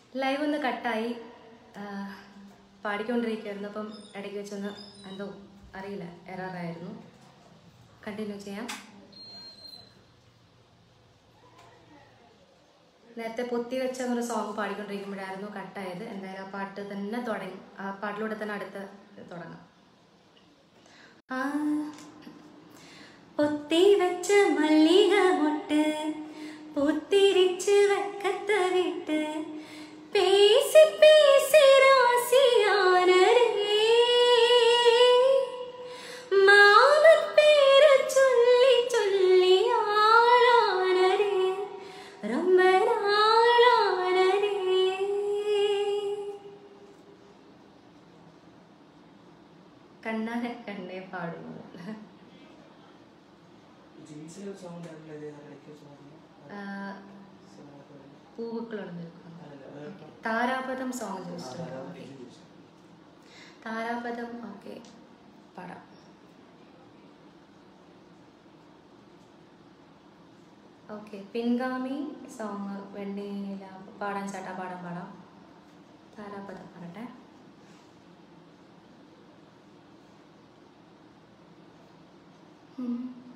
Live ഒന്ന് കട്ടായി ആ, പാടിക്കൊണ്ടിരിക്കുകയായിരുന്നു അപ്പം ഇടയ്ക്ക് വെച്ചൊന്ന് എന്തോ അറിയില്ല എററായിരുന്നു കണ്ടിന്യൂ ചെയ്യാം നേരത്തെ പൊത്തി വെച്ച ഒരു സോങ് പാടിക്കൊണ്ടിരിക്കുമ്പോഴായിരുന്നു കട്ടായത് എന്തായാലും ആ പാട്ട് തന്നെ തുടങ്ങി ആ പാട്ടിലൂടെ തന്നെ അടുത്ത് തുടങ്ങാം ആ പൊത്തി വെച്ച മല്ലിക മൊട്ട് പൂത്തിരിച്ച് വെക്കത്ത വിട്ട് പേസി പേസി രാസിയാനരേ മാമപ്പേര് ചൊല്ലി ചൊല്ലി ആളാനരേ ரொம்ப நாளானரே കണ്ണാനെ കണ്ണേ പാടുന്നു ജീൻസിൽ ഒരു സോങ് ഉണ്ടായിരുന്നില്ല ഇതേ ഇടയ്ക്ക് സോങ് ആ, സോങ് പൂവുക്കളാണ് നിൽക്കുന്നത് അല്ലല്ല, അത് താരാപദം സോങ് ആ, ചോദിച്ചിട്ടുണ്ട് ധാരാളം ഓക്കെ പേര് ചോദിച്ചു. താരാപദം ഓക്കെ പാടാം ഓക്കെ പിൻഗാമി സോങ് വെണ്ണീല പാടാൻ ചേട്ടാ പാടാൻ പാടാം താരാപദം പറട്ടെ ഉം.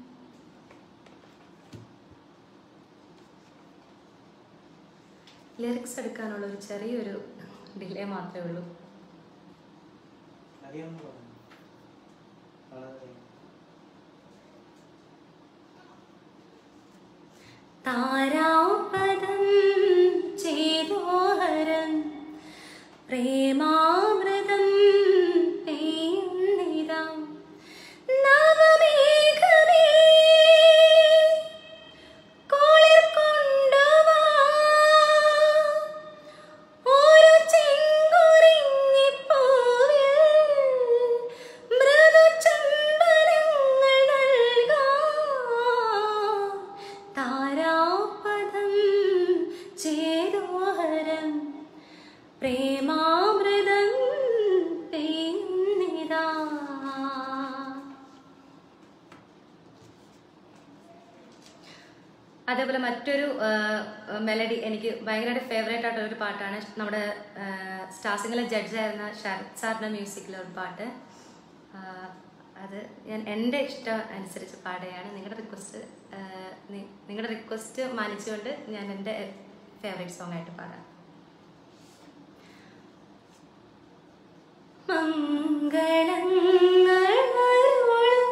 ലിറിക്സ് എടുക്കാനുള്ള ഒരു ചെറിയൊരു ഡിലേ മാത്രമേ ഉള്ളൂ അറിയാവുന്ന പാടാണ്. വളരെ താരാപദം ചേതോഹരം പ്രേമാമൃതം പെയ്യുന്നിതാം നവമേഘമേ കുളിർ കൊണ്ടുവാ ഒരു ചെങ്കുറിഞ്ഞിപ്പൂവിൽ മൃദുചുംബനങ്ങൾ നൽകാം. താരാപദം ചേതോഹരം പ്രേമാമൃതം പെയ്യുന്നിതാ അതേപോലെ മറ്റൊരു മെലഡി എനിക്ക് ഭയങ്കരമായിട്ട് ഫേവറേറ്റ് ആയിട്ടുള്ള ഒരു പാട്ടാണ് നമ്മുടെ സ്റ്റാർസിങ്ങിലെ ജഡ്ജായിരുന്ന ശരത് സാറിൻ്റെ മ്യൂസിക്കിലെ ഒരു പാട്ട് ആ, അത് ഞാൻ എൻ്റെ ഇഷ്ടം അനുസരിച്ച് പാടുകയാണ് നിങ്ങളുടെ റിക്വസ്റ്റ് നിങ്ങളുടെ റിക്വസ്റ്റ് മാനിച്ചുകൊണ്ട് ഞാൻ എൻ്റെ ഫേവറേറ്റ് സോങ് ആയിട്ട് പാടാം മംഗളങ്ങളരുളും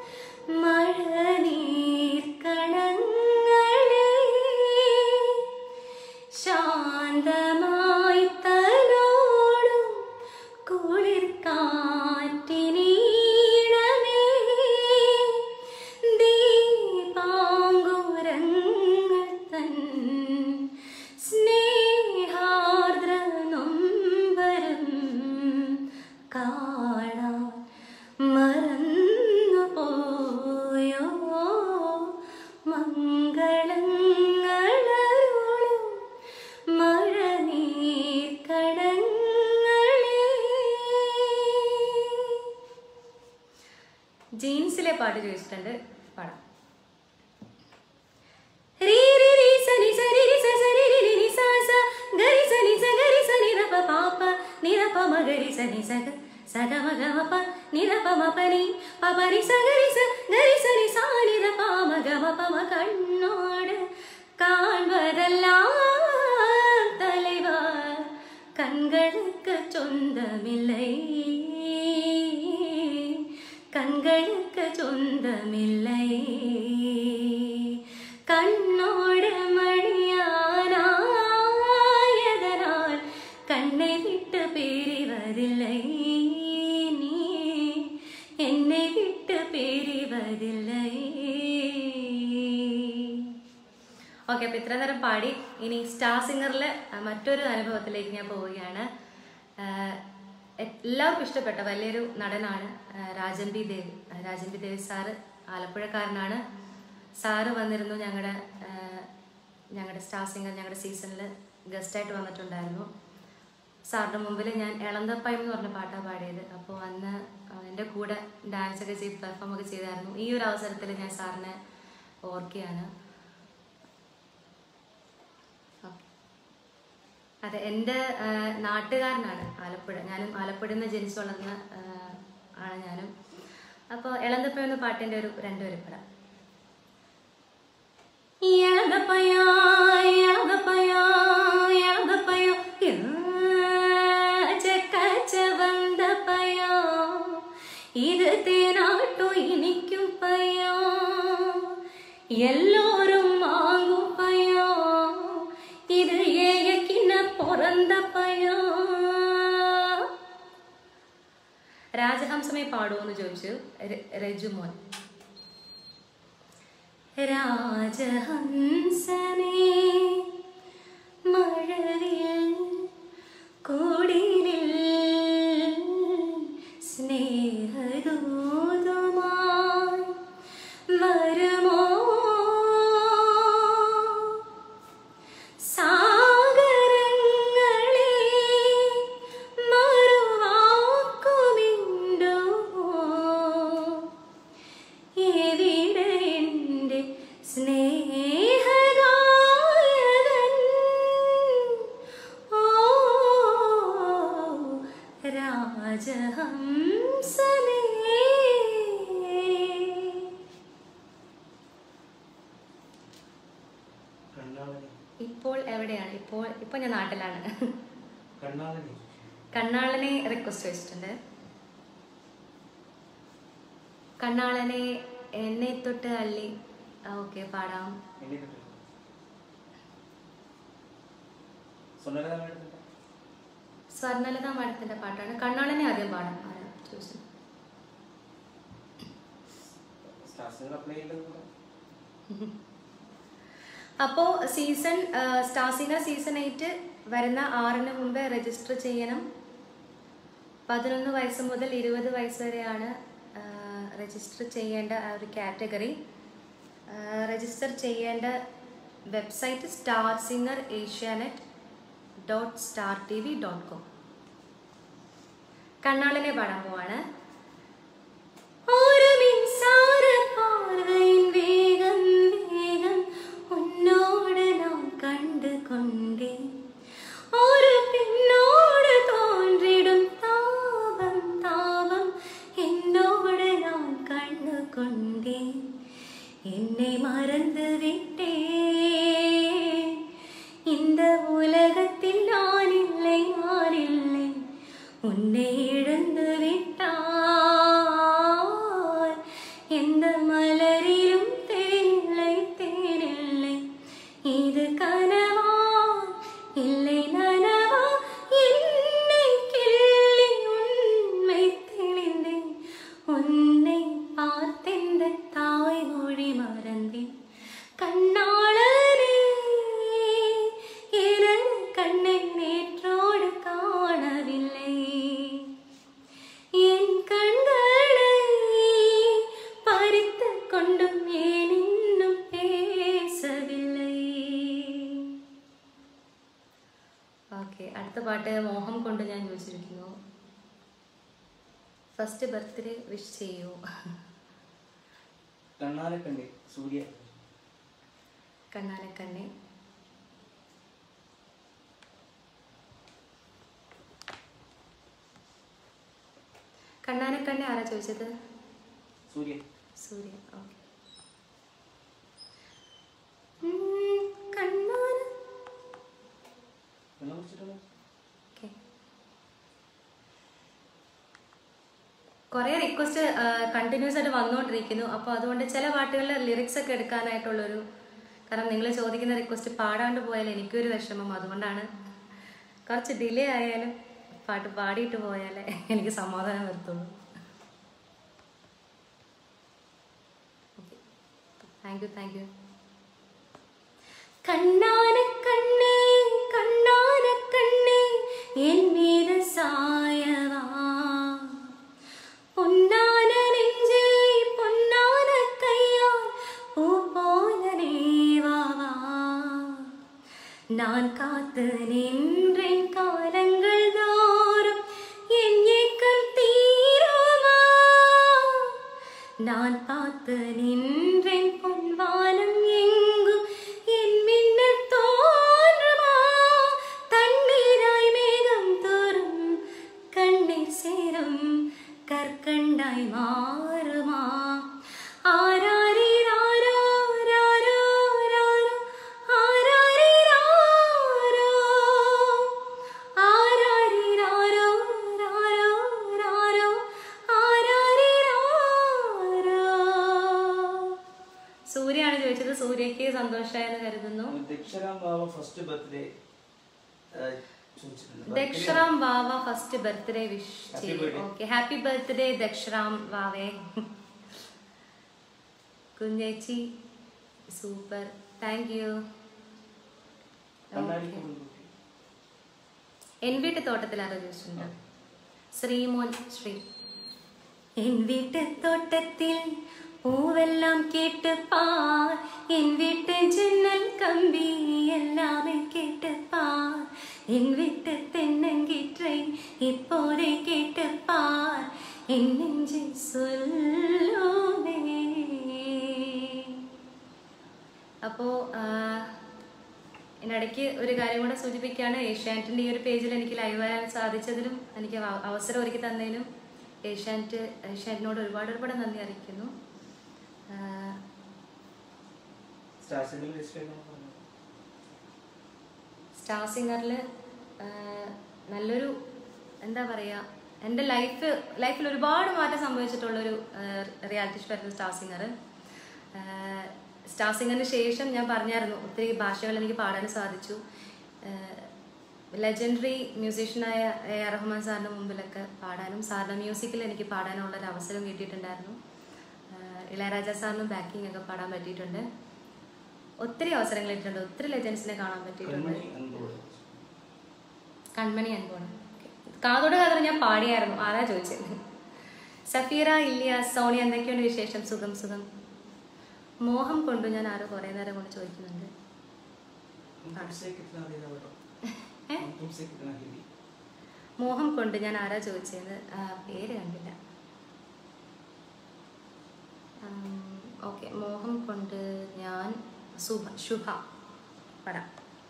മഴനീർക്കണങ്ങളെ ശാന്തമായി തലോടും കുളിർ കാറ്റിനീണമേ ദീപാങ്കുരങ്ങൾ തൻ സ്നേഹാർദ്ര നൊമ്പരം കാണാൻ മറന്നു പോയോ മംഗളങ്ങളരുളും മഴനീർക്കടങ്ങളെ ജീൻസിലെ പാട്ട് ചോദിച്ചിട്ടുണ്ട് പാടാം രീ രി രി സ നി സ രി രി സ സ രി രി രി നി സ സ ഗ രി സ നി സ ഗ രി സ നി ര പ പ പ നി ര പ മ ഗ രി സ നി സ ഗ സ ഗ മ ഗ മ പ നി ര പ മ പ നി പ പ രി സ ഗ രി സ ഗ രി സ നി സ നി ര പ മ ഗ മ പ മ കണ്ണോട് காண்பதெல்லாம் தலைவா கண்களுக்கு சொந்தமில்லை கண்களுக்கு சொந்தமில்லை கண்ணோடு மணியானாயதனால் கண்ணை விட்டு பிரிவதில்லை நீ என்னை விட்டு பிரிவதில்லை ഓക്കെ അപ്പോൾ ഇത്ര നേരം പാടി ഇനി സ്റ്റാർ സിംഗറിലെ മറ്റൊരു അനുഭവത്തിലേക്ക് ഞാൻ പോവുകയാണ് ആഹ് എല്ലാവർക്കും ഇഷ്ടപ്പെട്ട വലിയൊരു നടനാണ് ആഹ് രാജൻ ബി ദേവ് ആഹ് രാജൻ ബി ദേവ് സാറ് ആലപ്പുഴക്കാരനാണ് സാറ് വന്നിരുന്നു ഞങ്ങളുടെ ഞങ്ങളുടെ സ്റ്റാർ സിംഗർ ഞങ്ങളുടെ സീസണിൽ ഗസ്റ്റായിട്ട് വന്നിട്ടുണ്ടായിരുന്നു സാറിൻ്റെ മുമ്പിൽ ഞാൻ എളന്തപ്പായം എന്ന് പറഞ്ഞ പാട്ടാണ് പാടിയത് അപ്പോൾ അന്ന് ആഹ് എൻ്റെ കൂടെ ഡാൻസ് ഒക്കെ ചെയ്ത് പെർഫോം ഒക്കെ ചെയ്തായിരുന്നു ഈ ഒരു അവസരത്തിൽ ഞാൻ സാറിനെ ഓർക്കുകയാണ് അതെ എൻ്റെ ആ, നാട്ടുകാരനാണ് ആലപ്പുഴ ഞാനും ആലപ്പുഴയിൽ നിന്ന് ജനിച്ചു വളർന്ന ആ, ആണ് ഞാനും അപ്പോൾ ഇളന്തപ്പഴ എന്ന പാട്ടിൻ്റെ ഒരു രണ്ടുപേരും പടം ഇളന്തപ്പയോ ഇളന്തപ്പയോ ഇളന്തപ്പയോ ചക്കച്ച വന്തപ്പയോ ഇത് തേനാട്ടോ എനിക്കും പയ്യോ എല്ലോരും വാങ്ങും പയ്യോ ഇത് ഏയക്കിന്ന പൊറന്ത പയ്യോ രാജഹംസമേ പാടുമെന്ന് ചോദിച്ചു ര- രജുമോൻ രാജഹംസമേ മഴവിൽ കൂടിനിൽ സ്നേഹദൂതുമായി വരുമോ സാഗരങ്ങളെ മറുവാക്കുമിണ്ടുമോ എവിടെ എൻ്റെ സ്നേഹഗായകൻ ഓ രാജഹംസമേ കണ്ണാളനെ ഇപ്പോൾ എവിടെയാണ് ഇപ്പോൾ ഇപ്പോൾ ഞാൻ നാട്ടിലാണ് കണ്ണാളനെ കണ്ണാളനെ റിക്വസ്റ്റ് വെച്ചിട്ടുണ്ട് കണ്ണാളനെ എന്നെ തൊട്ട് അള്ളി ഓക്കെ പാടാം എന്നെ കിട്ടും സ്വന്തം എടുത്തിട്ട് സ്വർണ്ണലത മാഡത്തിന്റെ പാട്ടാണ് കണ്ണാളനെ ആദ്യം പാടാം ആരാ ചോദിച്ചത് സ്റ്റാർസിംഗ് അപ്ലൈ ചെയ്യേണ്ടത് അപ്പോൾ season star singer season eight വരുന്ന ആറിന് മുമ്പേ രജിസ്റ്റർ ചെയ്യണം പതിനൊന്ന് വയസ്സ് മുതൽ ഇരുപത് വയസ്സ് വരെയാണ് രജിസ്റ്റർ ചെയ്യേണ്ട ആ ഒരു കാറ്റഗറി രജിസ്റ്റർ ചെയ്യേണ്ട website star singer Asianet dot star T V dot com കണ്ണാളിനെ പാടാൻ പോവാണ് ഒരു മിൻസാര പാർവൈൻ വേഗം വേഗം ഉന്നോട് നാം കണ്ടു കൊണ്ടേ ഒരു പെണ്ണോട് തോன்றிடும் താപം താപം എന്നോട് நான் കണ്ണു കൊണ്ടേ என்னை மறந்து விட்டேன் இந்த உலகத்தில் நான் இல்லை நான் இல்லை உன்னை இழந்து விட்டார் எந்த மலரிலும் தேனில்லை தேனில்லை இது கனவா இல்லை நனவா என்னை கிள்ளி உண்மை தெளிந்தேன் உன்னை பார்த்தெந்த தாய்மொழி மறந்தேன் கண்ணாளனே எனது கண்ணை நேற்றோடு காணவில்லை என் கண்களை பறித்து கொண்டும் ஏன் இன்னும் பேசவில்லை ഓക്കെ അടുത്ത പാട്ട് മോഹം കൊണ്ട് ഞാൻ ചോദിച്ചിരിക്കുന്നു ഫസ്റ്റ് ബർത്ത്ഡേ വിഷ് ചെയ്യൂ കണ്ണാലെ കണ്ടേ സൂര്യ കണ്ണാലക്കണ്ണെ കണ്ണാനക്കണ്ണെ ആരാ ചോദിച്ചത് സൂര്യ സൂര്യ ഓക്കെ കണ്ണാന വെള്ളം കുടിച്ചിട്ടുള്ള ഓക്കെ കുറേ റിക്വസ്റ്റ് കണ്ടിന്യൂസ് ആയിട്ട് വന്നുകൊണ്ടിരിക്കുന്നു അപ്പോൾ അതുകൊണ്ട് ചില പാട്ടുകളിൽ ലിറിക്സ് ഒക്കെ എടുക്കാനായിട്ടുള്ളൊരു കാരണം നിങ്ങൾ ചോദിക്കുന്ന റിക്വസ്റ്റ് പാടാണ്ട് പോയാൽ എനിക്കൊരു വിഷമം അതുകൊണ്ടാണ് കുറച്ച് ഡിലേ ആയാലും പാട്ട് പാടിയിട്ട് പോയാലേ എനിക്ക് സമാധാനം വരത്തുള്ളൂ okay thank you thank you കണ്ണാന കണ്ണേ കണ്ണാന കണ്ണേ എൻ മീത് സായവാ പൊന്നാന നെഞ്ചേ പൊന്നാന കയ്യാൽ பூ போல நீவாவா நான் காத்து நின்றேன் காலங்கள் தோறும் என் ஏக்கம் தீருமா நான் பார்த்து நின்றேன் பொன்வானம் எங்கும் என் மின்னல் தோன்றுமா தண்ணி ദക്ഷരാം ബാബ ഫസ്റ്റ് ബർത്ത്ഡേ ചോദിച്ചിട്ടുണ്ട് ദക്ഷറാം വാവ ഫസ്റ്റ് ബർത്ത്ഡേ വിഷ് Happy ചെയ്യും birthday. Okay happy birthday Daksharam വാവേ കുഞ്ഞേച്ചി സൂപ്പർ താങ്ക് യു കണ്ണാടിക്ക് മുൻകൂട്ടി എൻ വീട്ട് തോട്ടത്തിൽ ആലോചിച്ചിട്ടുണ്ട് ശ്രീമോൻ ശ്രീ എൻ വീട്ട് തോട്ടത്തിൽ പൂവെല്ലാം കേട്ട് പാർ എൻ വീട്ട് ജന്നൽ കമ്പി എല്ലാമേ കേട്ട് പാർ എൻ വീട്ട് തെന്നങ്കിற்றை இப்போதே கேட்டு பார் என் நெஞ்சை சொல்லுமே അപ്പോൾ ഇതിനിടയ്ക്ക് ഒരു കാര്യം കൂടെ സൂചിപ്പിക്കുകയാണ് ഏഷ്യാനെറ്റിൻ്റെ ഈ ഒരു പേജിൽ എനിക്ക് ലൈവ് വരാൻ സാധിച്ചതിലും എനിക്ക് അവ- അവസരം ഒരുക്കി തന്നതിലും ഏഷ്യാനെറ്റ് ഏഷ്യാനെറ്റിനോട് ഒരുപാട് ഒരുപാട് നന്ദി അറിയിക്കുന്നു ആ, സ്റ്റാർ സിംഗിൾ രജിസ്റ്റർ ചെയ്യണമെന്ന് പറഞ്ഞു സ്റ്റാർ സിംഗറിൽ നല്ലൊരു എന്താ പറയുക എൻ്റെ ലൈഫ് ലൈഫിൽ ഒരുപാട് മാറ്റം സംഭവിച്ചിട്ടുള്ളൊരു റിയാലിറ്റി ഷോ ആയിരുന്നു സ്റ്റാർ സിംഗർ സ്റ്റാർ സിംഗറിന് ശേഷം ഞാൻ പറഞ്ഞായിരുന്നു ഒത്തിരി ഭാഷകൾ എനിക്ക് പാടാൻ സാധിച്ചു ലെജൻഡറി മ്യൂസീഷ്യനായ എ ആർ റഹ്മാൻ സാറിൻ്റെ മുമ്പിലൊക്കെ പാടാനും സാറിൻ്റെ മ്യൂസിക്കിൽ എനിക്ക് പാടാനുള്ള ഒരു അവസരം കിട്ടിയിട്ടുണ്ടായിരുന്നു ആഹ് ഇളയരാജ സാറിനും ബാക്കിംഗ് ഒക്കെ പാടാൻ പറ്റിയിട്ടുണ്ട് ഒത്തിരി അവസരങ്ങൾ കിട്ടിയിട്ടുണ്ട് ഒത്തിരി ലെജൻസിനെ കാണാൻ പറ്റിയിട്ടുണ്ട് കൺമണി അൻപോട് കൺമണി അൻപോണ് കാതോട് കാതോട് ഞാൻ പാടിയായിരുന്നു ആരാ ചോദിച്ചത് സഫീറ ഇല്ലിയ സോണി എന്തൊക്കെയുണ്ട് വിശേഷം സുഖം സുഖം മോഹം കൊണ്ടു ഞാൻ ആരോ കുറേ നേരം കൊണ്ട് ചോദിക്കുന്നുണ്ട് हम तुमसे कितना देना बेटा ഏ? हम तुमसे कितना हिंदी മോഹം കൊണ്ട് ഞാൻ ആരാ ചോദിച്ചത് ആ, പേര് കണ്ടില്ല ഓക്കെ മോഹം കൊണ്ട് ഞാൻ സുഭ ശുഭ പടാം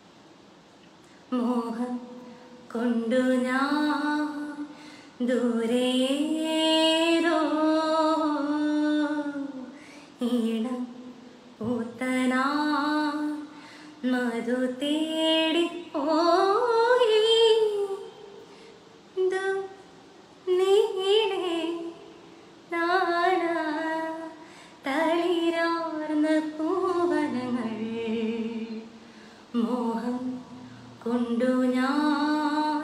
മോഹം കൊണ്ടു ഞാൻ ദൂരേതോ ഈണം പൂത്തനാ മധു തേടിപ്പോയി ദു നീളെ നാനാ തളിരാർന്ന പൂവനങ്ങൾ മോഹം കൊണ്ടു ഞാൻ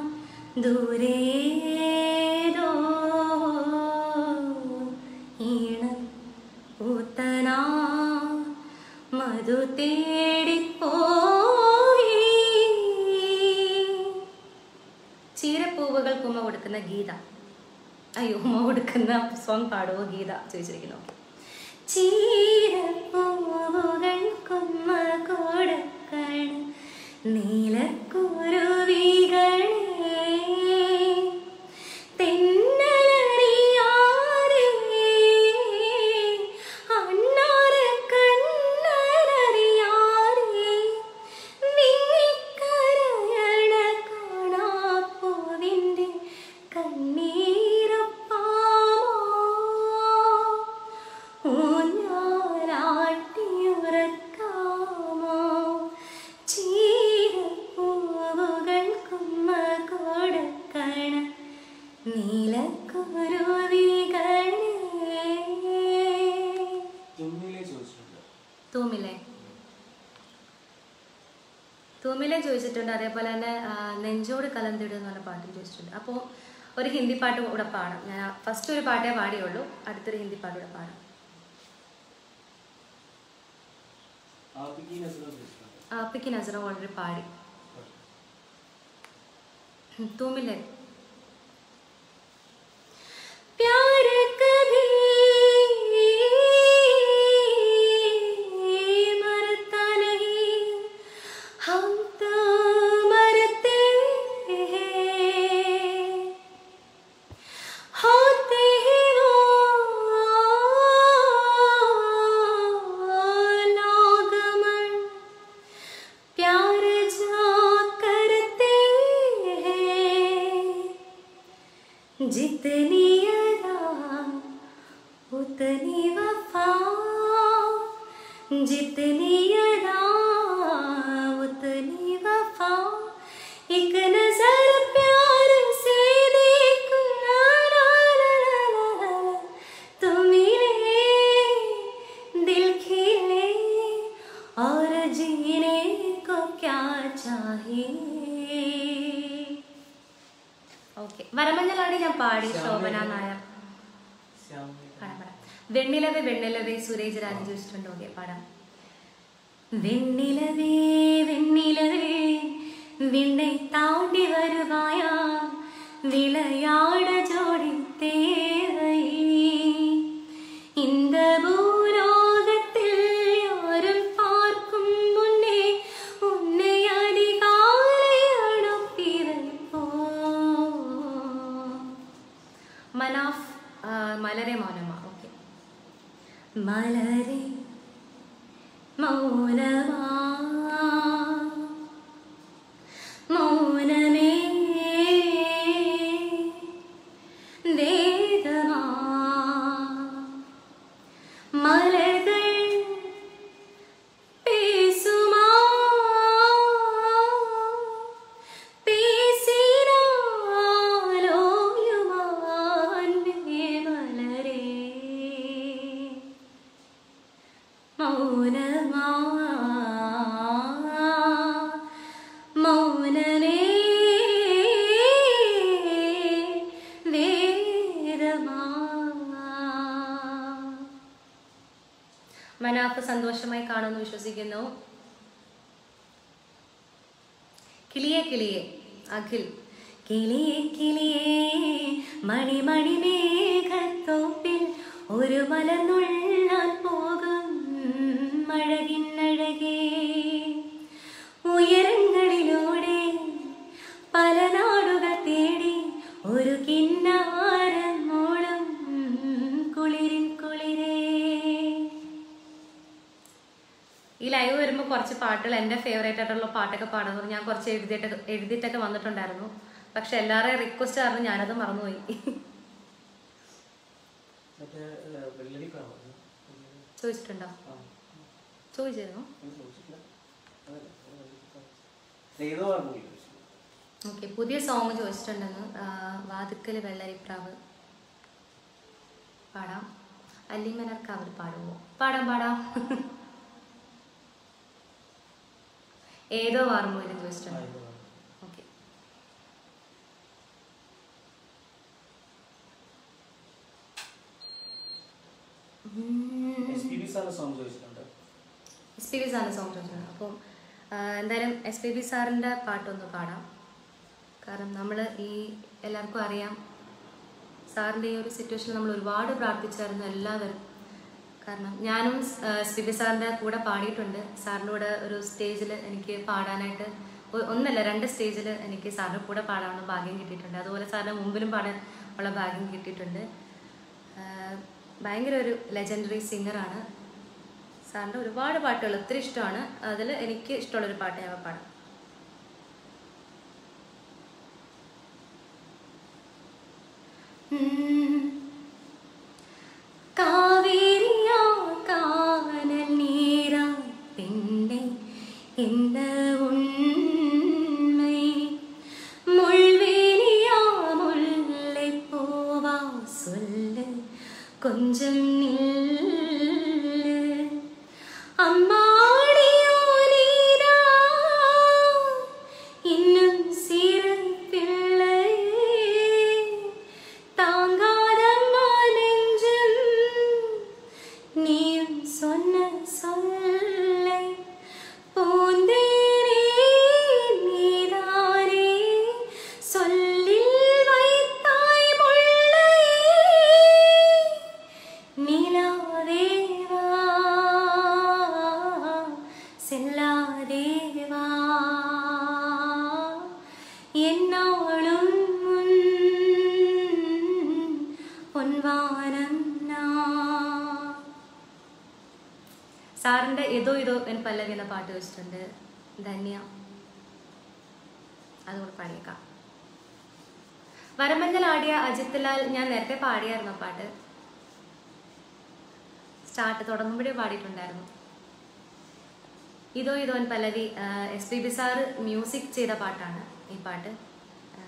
ദൂരേതോ ഈണം പൂത്തനാ മധു തേടിപ്പോയി ചീരപ്പൂവുകൾ കുമ്മ കൊടുക്കുന്ന ഗീത അയ്യോ ഉമ്മ കൊടുക്കുന്ന സോങ് പാടുവോ ഗീത ചോദിച്ചിരിക്കുന്നു ചീരപ്പൂവുകൾ കുമ്മ കൊടുക്കണം നീലക്കുരുവികളെ തെന്നലറിയാതെ അണ്ണാര കണ്ണലറിയാതെ വിങ്ങിക്കരയണ കാണാപ്പൂവിൻ്റെ കണ്ണീരപ്പാമോ ഊഞ്ഞാലാട്ടിയുറക്കാമോ ചീരപ്പൂവുകൾ കുമ്മ കൊടുക്കണ നീലക്കുരുവികളെ തുമ്മിലെ ചോദിച്ചിട്ടുണ്ട് തൂമിലെ തൂമിലെ ചോദിച്ചിട്ടുണ്ട് അതേപോലെ തന്നെ ആ, നെഞ്ചോട് കലന്തിട് എന്ന് പറഞ്ഞ പാട്ടും ചോദിച്ചിട്ടുണ്ട് അപ്പോൾ ഒരു ഹിന്ദി പാട്ട് കൂടെ പാടാം ഞാൻ ഫസ്റ്റ് ഒരു പാട്ടേ പാടിയുള്ളൂ അടുത്തൊരു ഹിന്ദി പാട്ട് കൂടെ പാടാം ആപ്പിക്ക് നസറ ചോദിച്ചിട്ടുണ്ട് ആപ്പിക്ക് നസറ ഓൾറെഡി പാടി തൂമിലെ प्यार कभी मरता नहीं हम तो मरते हैं होते हैं वो लोग मन प्यार जो करते हैं जितनी अदा उतनी वफा जितनी अदा उतनी वफा एक नजर प्यार से देख ला ला ला ला ला ला तो मिले दिल खिले और जीने को क्या चाहिए ഓക്കെ വരമഞ്ഞലാണ് ഞാൻ പാടി ശോഭന നായർ ശ്യാം പാടാം പാടാം വെണ്ണിലവേ വെണ്ണിലവേ സുരേജ് രാജൻ ചോദിച്ചിട്ടുണ്ട് ഓക്കെ പാടാം വെണ്ണിലവേ വെണ്ണിലവേ വിണ്ണை താണ്ടി വരുവായാ വിളയാട ജോടി தேவை இந்த பூலோகத்தில் யாரும் பார்க்கும் முன்னே உன்னை அதிகாலை அனுப்பி வைப்போம் മനാഫ് ആ, മലരെ മൗനമ ഓക്കെ മലരെ മൗനമാ മൗനമേ വേദമാ മലകൾ பேசுமா பேசினாலோயுமான்பே மலரே மௌனமா மௌனமே വേദമാ മനാഫ് സന്തോഷമായി കാണുമെന്ന് വിശ്വസിക്കുന്നു കിളിയെ കിളിയെ അഖിൽ കിളിയെ കിളിയെ മണിമണി മേഘത്തോപ്പിൽ ഒരു മലർന്നുള്ളാൻ പോകും അഴകിന്നഴകേ ഉയരങ്ങളിലൂടെ പല നാടുകൾ തേടി ഒരു കിന്നാരം മൂളും കുളിരിൻ കുളിരേ ഈ ലൈവ് വരുമ്പോൾ കുറച്ച് പാട്ടുകൾ എൻ്റെ ഫേവറേറ്റ് ആയിട്ടുള്ള പാട്ടൊക്കെ പാടുന്നത് ഞാൻ കുറച്ച് എഴുതിയിട്ട് എഴുതിയിട്ടൊക്കെ വന്നിട്ടുണ്ടായിരുന്നു പക്ഷെ എല്ലാവരുടെയും റിക്വസ്റ്റ് കാരണം ഞാനത് മറന്നുപോയി മറ്റേ ഏഹ്, വെള്ളരി പ്രാവ് ചോദിച്ചിട്ടുണ്ടോ ആ ചോദിച്ചിരുന്നു ഞാൻ ചോദിച്ചിട്ടില്ല അതല്ല, അത് വെള്ളരി പ്രാവ്. ഏതോ ആ മൂവി ചോദിച്ചു ഓക്കെ പുതിയ സോങ് ചോദിച്ചിട്ടുണ്ടെന്ന് ആ, വാതുക്കല് വെള്ളരിപ്രാവ് പാടാം അല്ലിമലർക്കാവിൽ പാടുമോ പാടാം പാടാം ഏതോ വാർമൂലും ആ, ചോദിച്ചിട്ടുണ്ട് ഏതോ ആണ്. ഓക്കെ എസ് പി ബി സാറിന്റെ സോങ് ചോദിച്ചിട്ടുണ്ട് എസ് പി ബി സാറിൻ്റെ സോങ് ചോദിച്ചത് അപ്പം ആ, എന്തായാലും എസ് പി ബി സാറിൻ്റെ പാട്ടൊന്ന് പാടാം കാരണം നമ്മൾ ഈ എല്ലാവർക്കും അറിയാം സാറിൻ്റെ ഈ ഒരു സിറ്റുവേഷനിൽ നമ്മൾ ഒരുപാട് പ്രാർത്ഥിച്ചായിരുന്നു എല്ലാവരും കാരണം ഞാനും എസ് പി ബി സാറിൻ്റെ കൂടെ പാടിയിട്ടുണ്ട് സാറിൻ്റെ കൂടെ ഒരു സ്റ്റേജിൽ എനിക്ക് പാടാനായിട്ട് ഒ- ഒന്നല്ല രണ്ട് സ്റ്റേജിൽ എനിക്ക് സാറിൻ്റെ കൂടെ പാടാനുള്ള ഭാഗ്യം കിട്ടിയിട്ടുണ്ട് അതുപോലെ സാറിൻ്റെ മുമ്പിലും പാടാൻ ഉള്ള ഭാഗ്യം കിട്ടിയിട്ടുണ്ട് ആ, ഭയങ്കര ഒരു ലെജൻഡറി സിംഗറാണ് സാറിൻ്റെ ഒരുപാട് പാട്ടുകൾ ഒത്തിരി ഇഷ്ടമാണ് അതിൽ എനിക്ക് ഇഷ്ടമുള്ളൊരു പാട്ട് ഞാൻ പാടാം ഉം. കാവേരിയാ കാനൽ നീരാ പെണ്ണെ என்ன உண்மை முள்வேலியா முல்லை பூவா சொல்லு கொஞ்சம் நில்லு அம்மாடியோ நீரா இன்னும் சிறு பிள்ளை தாங்காதம்மா நெஞ்சம் நீயும் சொன்ன சொல்லை பூந்தேனே நீதானே சொல்லில் வைத்தாய் முல்லை நிலாதேவா செல்லாதேவா എന്നാളും ഉൻ പൊൻവാനം നാം. സാറിന്റെ ഏതോ ഇതോ എൻ പല്ലവി എന്ന പാട്ട് വെച്ചിട്ടുണ്ട് ധന്യ അതുകൂടെ പാടിയേക്കാം വരമഞ്ഞൽ ആടിയ അജിത് ലാൽ ഞാൻ നേരത്തെ പാടിയായിരുന്നു ആ പാട്ട് സ്റ്റാർട്ട് തുടങ്ങുമ്പോഴേ പാടിയിട്ടുണ്ടായിരുന്നു ഇതോ ഇതോ എൻ പല്ലവി S P B sir music ചെയ്ത പാട്ടാണ് ഈ പാട്ട് ആ,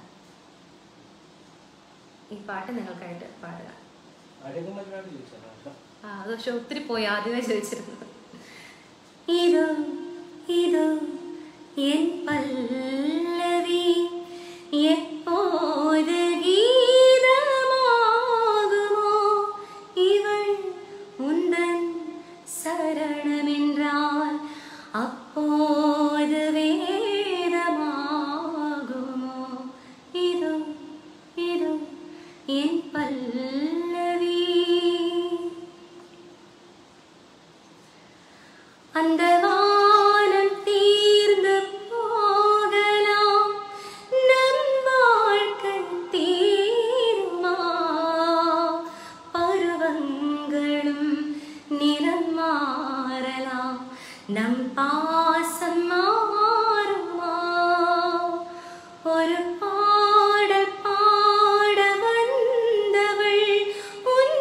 ഈ പാട്ട് നിങ്ങൾക്കായിട്ട് പാടുക ആരെയൊക്കെ മറ്റൊരാൾ ചോദിച്ചല്ലോ കേട്ടോ ആ അത് പക്ഷെ ഒത്തിരി പോയി ആദ്യമേ ചോദിച്ചിരുന്നു ഇതോ ഇതോ എൻ പല്ലവി എപ്പോത് ഗീതമാകുമോ ഇവൾ ഉന്തൻ സരണമെன்றால் அப்போது வேதமாகுமோ இதோ இதோ என் பல்லவி அந்த வானம் தீர்ந்து போகலாம் நம் வாழ்க்கை தீருமா பருவங்களும் நிறம் மாறலாம் நம் பாசம் மாறுமா ஒரு பாடல் பாட வந்தவள் உன்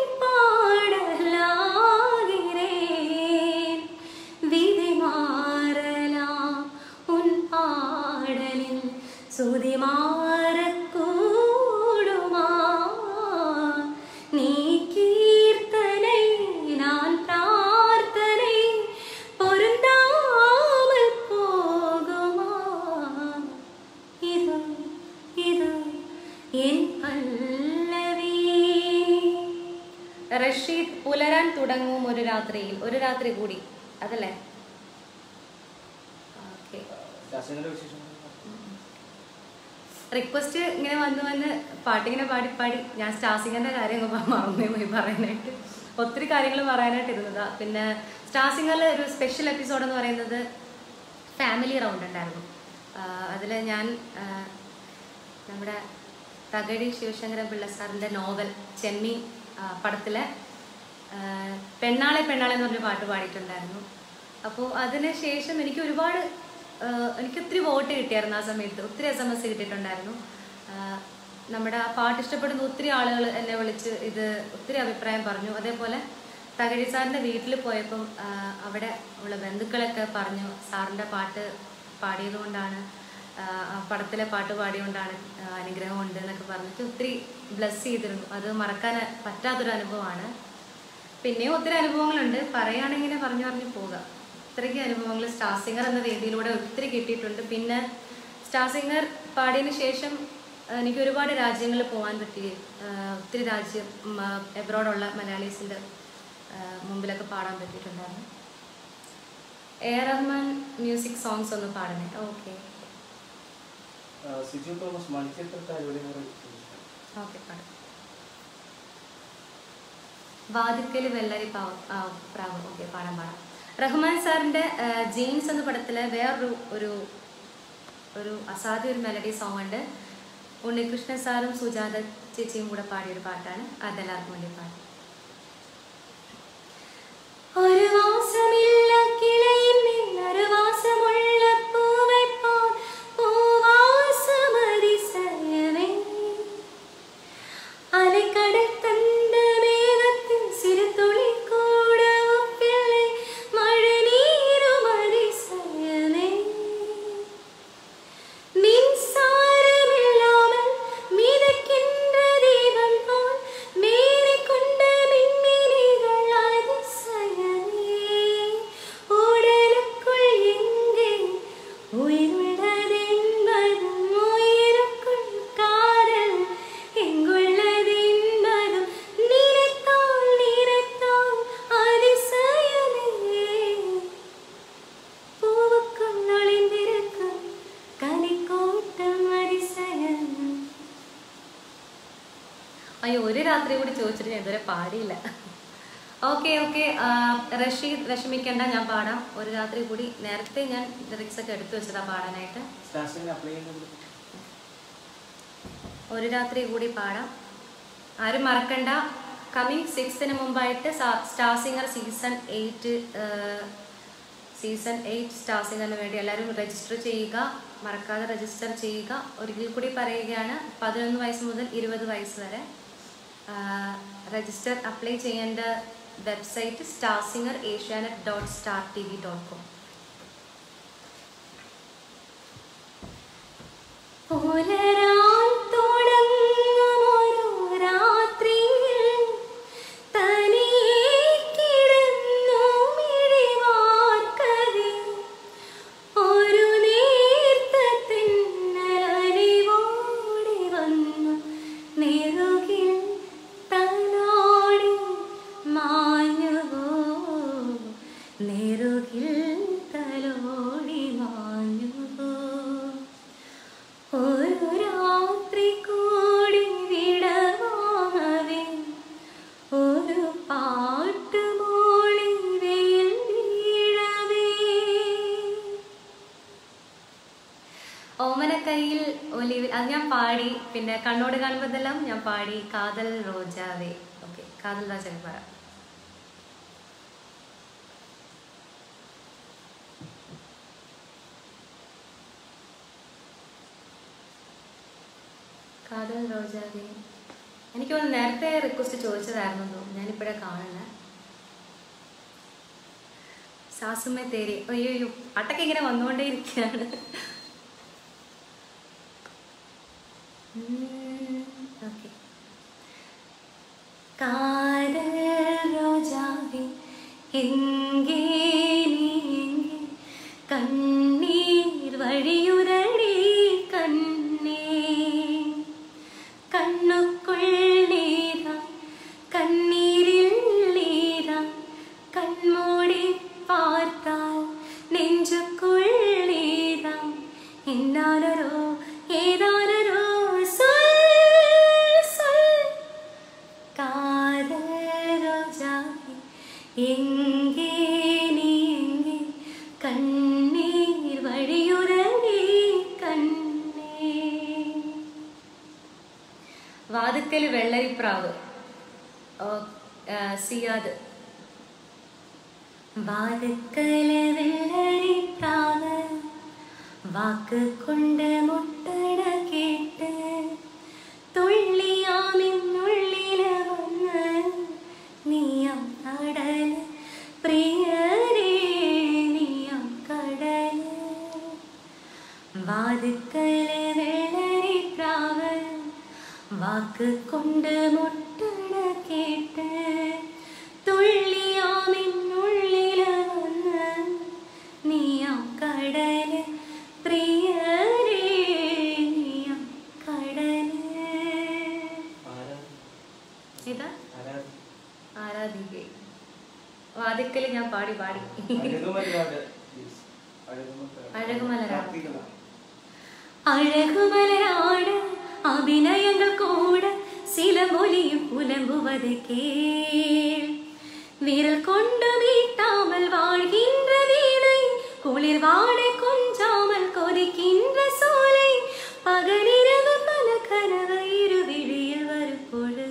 பாடலாகிறேன் விதி மாறலாம் உன் பாடலில் சுதி மாறக்கூடுமா நீ கீர்த்தனை நான் பிரார்த்தனை பொருந்தாமல் போகுமா இது இது എൻ പല്ലവി റഷീദ് പുലരാൻ തുടങ്ങും ഒരു രാത്രിയിൽ ഒരു രാത്രി കൂടി അതല്ലേ ഓക്കെ ശാസ്ത്രങ്ങളുടെ വിശേഷം റിക്വസ്റ്റ് ഇങ്ങനെ വന്ന് വന്ന് പാട്ടിങ്ങനെ പാടി പാടി ഞാൻ സ്റ്റാസിങ്ങിന്റെ കാര്യം അങ്ങ് മറന്നു പോയി പറയാനായിട്ട് ഒത്തിരി കാര്യങ്ങൾ പറയാനായിട്ട് ഇരുന്നതാ പിന്നെ സ്റ്റാസിങ്ങിൽ ഒരു സ്പെഷ്യൽ എപ്പിസോഡ് എന്ന് പറയുന്നത് ഫാമിലി റൗണ്ട് ഉണ്ടായിരുന്നു അതിൽ ഞാൻ ആ, നമ്മുടെ തകഴി ശിവശങ്കരൻ പിള്ള സാറിൻ്റെ നോവൽ ചെമ്മീൻ ആ, പടത്തിലെ ആ, പെണ്ണാളെ പെണ്ണാളെ എന്ന് പറഞ്ഞ പാട്ട് പാടിയിട്ടുണ്ടായിരുന്നു അപ്പോൾ അതിന് ശേഷം എനിക്ക് ഒരുപാട് ആ, എനിക്ക് ഒത്തിരി വോട്ട് കിട്ടിയായിരുന്നു ആ സമയത്ത് ഒത്തിരി എസ് എം എസ് കിട്ടിയിട്ടുണ്ടായിരുന്നു ആ, നമ്മുടെ ആ പാട്ട് ഇഷ്ടപ്പെടുന്ന ഒത്തിരി ആളുകൾ എന്നെ വിളിച്ച് ഇത് ഒത്തിരി അഭിപ്രായം പറഞ്ഞു അതേപോലെ തകഴി സാറിൻ്റെ വീട്ടിൽ പോയപ്പം ആ, അവിടെ ഉള്ള ബന്ധുക്കളൊക്കെ പറഞ്ഞു സാറിൻ്റെ പാട്ട് പാടിയതുകൊണ്ടാണ് ആ, ആ പടത്തിലെ പാട്ട് പാടിയതുകൊണ്ടാണ് ആ, അനുഗ്രഹം ഉണ്ട് എന്നൊക്കെ പറഞ്ഞിട്ട് ഒത്തിരി ബ്ലസ് ചെയ്തിരുന്നു അത് മറക്കാൻ പറ്റാത്തൊരു അനുഭവമാണ് പിന്നെയും ഒത്തിരി അനുഭവങ്ങളുണ്ട് പറയുകയാണെങ്കിൽ ഇങ്ങനെ പറഞ്ഞു പറഞ്ഞു പോകാം ഇത്രയ്ക്ക് അനുഭവങ്ങൾ സ്റ്റാർ സിംഗർ എന്ന വേദിയിലൂടെ ഒത്തിരി കിട്ടിയിട്ടുണ്ട് പിന്നെ സ്റ്റാർ സിംഗർ പാടിയതിന് ശേഷം ആ, എനിക്ക് ഒരുപാട് രാജ്യങ്ങളിൽ പോകാൻ പറ്റി ആ, ഒത്തിരി രാജ്യം എബ്രോഡുള്ള മലയാളീസിൻ്റെ മുമ്പിലൊക്കെ പാടാൻ പറ്റിയിട്ടുണ്ടായിരുന്നു A R Rahman music songs ഒന്ന് പാടണേ ഓക്കെ സിജു തോമസ് മണിച്ചിത്രത്താരുടെ ഓക്കെ പാടാം വാതിക്കൽ വെള്ളരി പാവ ആ, പ്രാവ് ഓക്കെ പാടാൻ പാടാം റഹ്മാൻ സാറിന്റെ ആ, ജീൻസ് എന്ന പടത്തിലെ വേറൊരു ഒരു ഒരു അസാധ്യ ഒരു മെലഡി സോങ് ഉണ്ട് ഉണ്ണികൃഷ്ണൻ സാറും സുജാത ചേച്ചിയും കൂടെ പാടിയൊരു പാട്ടാണ് അതെല്ലാവർക്കും വേണ്ടി പാടും ഒരു വാസമില്ല കിളയിൽ നിന്നൊരു വാസമുള്ള പൂവെ പോൽ പൂവാസമതിശയമേ അലക്കടൽ തந்த മേഘത്തിൻ സിരത്തുളി കൂട ഒപ്പില്ലേ മഴനീരും അതിശയമേ மின்சாரமில்லாமல் மிதக்கின்ற தீபம் போல் மேலே கொண்ட மின்மினிகள் அதிசயமே உடலுக்குள் எங்கே உயிருள்ளதென்பதும் உயிருக்குள் காதல் எங்குள்ளதென்பதும் நினைத்தால் நினைத்தால் அதிசயமே பூவுக்குள் நுழைந்திருக்கும் കലിക്കോട്ടം അതിശയം അയ്യോ ഒരു രാത്രി കൂടി ചോദിച്ചിട്ട് ഞാൻ ഇതുവരെ പാടിയില്ല ഓക്കെ ഓക്കെ റഷീദ് വിഷമിക്കണ്ട ഞാൻ പാടാം ഒരു രാത്രി കൂടി നേരത്തെ ഞാൻ ലിറിക്സ് ഒക്കെ എടുത്തു വെച്ചതാ പാടാനായിട്ട് സ്റ്റാർസിംഗ് അപ്ലൈ ചെയ്യുന്നത് ഒരു രാത്രി കൂടി പാടാം ആരും മറക്കണ്ട കമ്മിങ് സിക്സ്തിന് മുമ്പായിട്ട് star singer season eight season eight star സിംഗറിന് വേണ്ടി എല്ലാവരും രജിസ്റ്റർ ചെയ്യുക മറക്കാതെ രജിസ്റ്റർ ചെയ്യുക ഒരിക്കൽ കൂടി പറയുകയാണ് പതിനൊന്ന് വയസ്സ് മുതൽ ഇരുപത് വയസ്സ് വരെ രജിസ്റ്റർ അപ്ലൈ ചെയ്യേണ്ട website star singer Asianet dot star T V dot com പുലരാൻ തുടങ്ങുമൊരു രാത്രിയിൽ തനിയെ കിടന്നു മിഴിവാർക്കവേ ഒരു നേരമൊരു ഓമനക്കൈയിൽ ഒലിവിൽ അത് ഞാൻ പാടി പിന്നെ കണ്ണോട് കാണുമ്പോഴെല്ലാം ഞാൻ പാടി കാതൽ റോജാവേ ഓക്കെ കാതൽ രാജാവേ പറ കാതൽ റോജാവേ എനിക്ക് തോന്നുന്നു നേരത്തെ റിക്വസ്റ്റ് ചോദിച്ചതായിരുന്നു തോന്നുന്നു ഞാനിപ്പോഴേ കാണുന്നത് സാസുമ്മ തേരി അയ്യോ അയ്യോ അട്ടൊക്കെ ഇങ്ങനെ വന്നുകൊണ്ടേ ഇരിക്കുകയാണ് ഓക്കെ കാതൽ രോജാവേ എങ്കേ നീ എങ്കേ കണ്ണീർ വഴിയുരടി കണ്ണേ കണ്ണുക്കുള്ളീരാ കണ്ണീരിൽ നീരാ കൺമൂടി பார்த்தால் நெஞ்சுக்குள்ளீரா என்னாரோ ஏதாரோ சொல் சொல் காதல் ரோஜாவே எங்கே நீ எங்கே கண்ணீர் வழியுறவே കണ്ണേ വാതുക്കൽ വെള്ളരിപ്രാവ് ഓ, ആ, സിയാദ് വാതുക്കല വെള്ളരിപ്രാവ് വാക്ക് കൊണ്ട് മുട്ടട കേട്ട് തുള്ളിയാമിന്നുള്ളില വന്ന് നീയം കടൽ പ്രിയരേ നീയം കടൽ വാതുക്കല വെള്ളരിപ്രാവ് വാക്ക് കൊണ്ട് മുട്ടട കേട്ട് തുള്ളിയാമിന്നുള്ളില വന്ന് നീയാം കടല് പ്രിയരേ നീയാം കടല് ആരാ ഇതാ ആരാ ആരാധിക വാതിക്കല് ഞാൻ പാടി പാടി അഴകുമലരാട് please. അഴകുമല- അഴകുമലരാട്. കാർത്തികത. அழகுமலராட அபிநயங்கள் கூட சில மொழியும் புலம்புவது கேள் விரல் கொண்டு மீட்டாமல் வாழ்கின்ற வீணை குளிர் வாடை கொஞ்சாமல் கொதிக்கின்ற சோலை பகலிரவு பல கனவு இரு விழியில் வரும் பொழுது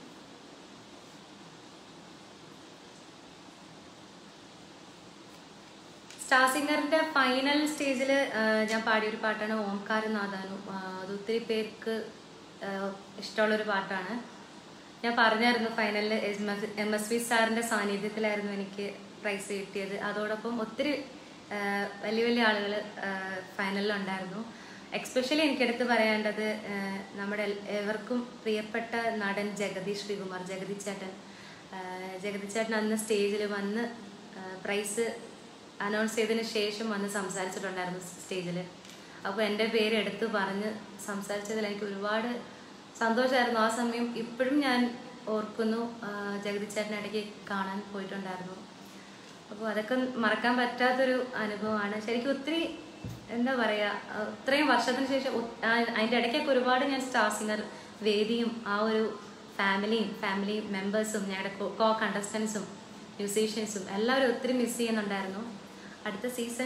സ്റ്റാർ സിംഗറിന്റെ ഫൈനൽ സ്റ്റേജിൽ ഞാൻ പാടിയൊരു പാട്ടാണ് ഓംകാരനാഥാനു ആ, അത് ഒത്തിരി പേർക്ക് ആ, ഇഷ്ടമുള്ളൊരു പാട്ടാണ് ഞാൻ പറഞ്ഞായിരുന്നു ഫൈനലിൽ എം എസ് വി സാറിന്റെ സാന്നിധ്യത്തിലായിരുന്നു എനിക്ക് പ്രൈസ് കിട്ടിയത് അതോടൊപ്പം ഒത്തിരി ആ, വലിയ വലിയ ആളുകൾ ഫൈനലിലുണ്ടായിരുന്നു എക്സ്പെഷ്യലി എനിക്കെടുത്ത് പറയേണ്ടത് ആ, നമ്മുടെ എൽ- ഏവർക്കും പ്രിയപ്പെട്ട നടൻ ജഗദീഷ് ശ്രീകുമാർ ജഗതി ചേട്ടൻ ആ, ജഗതി ചേട്ടൻ അന്ന് സ്റ്റേജിൽ വന്ന് പ്രൈസ് അനൗൺസ് ചെയ്തതിന് ശേഷം വന്ന് സംസാരിച്ചിട്ടുണ്ടായിരുന്നു സ്റ്റേജിൽ അപ്പോൾ എൻ്റെ പേര് എടുത്തു പറഞ്ഞ് സംസാരിച്ചതിൽ എനിക്ക് ഒരുപാട് സന്തോഷമായിരുന്നു ആ സമയം ഇപ്പോഴും ഞാൻ ഓർക്കുന്നു ആ, ജഗതി ചേട്ടൻ ഇടയ്ക്ക് കാണാൻ പോയിട്ടുണ്ടായിരുന്നു അപ്പോൾ അതൊക്കെ മറക്കാൻ പറ്റാത്തൊരു അനുഭവമാണ് ശരിക്കും ഒത്തിരി എന്താ പറയുക ഇത്രയും വർഷത്തിന് ശേഷം ഒ- ആ- അതിൻ്റെ ഇടയ്ക്കൊക്കെ ഒരുപാട് ഞാൻ സ്റ്റാർ സിംഗർ വേദിയും ആ ഒരു ഫാമിലിയും ഫാമിലി മെമ്പേഴ്സും ഞങ്ങളുടെ കോ കണ്ടസ്റ്റൻസും മ്യൂസീഷ്യൻസും എല്ലാവരും ഒത്തിരി മിസ് ചെയ്യുന്നുണ്ടായിരുന്നു അടുത്ത സീസൺ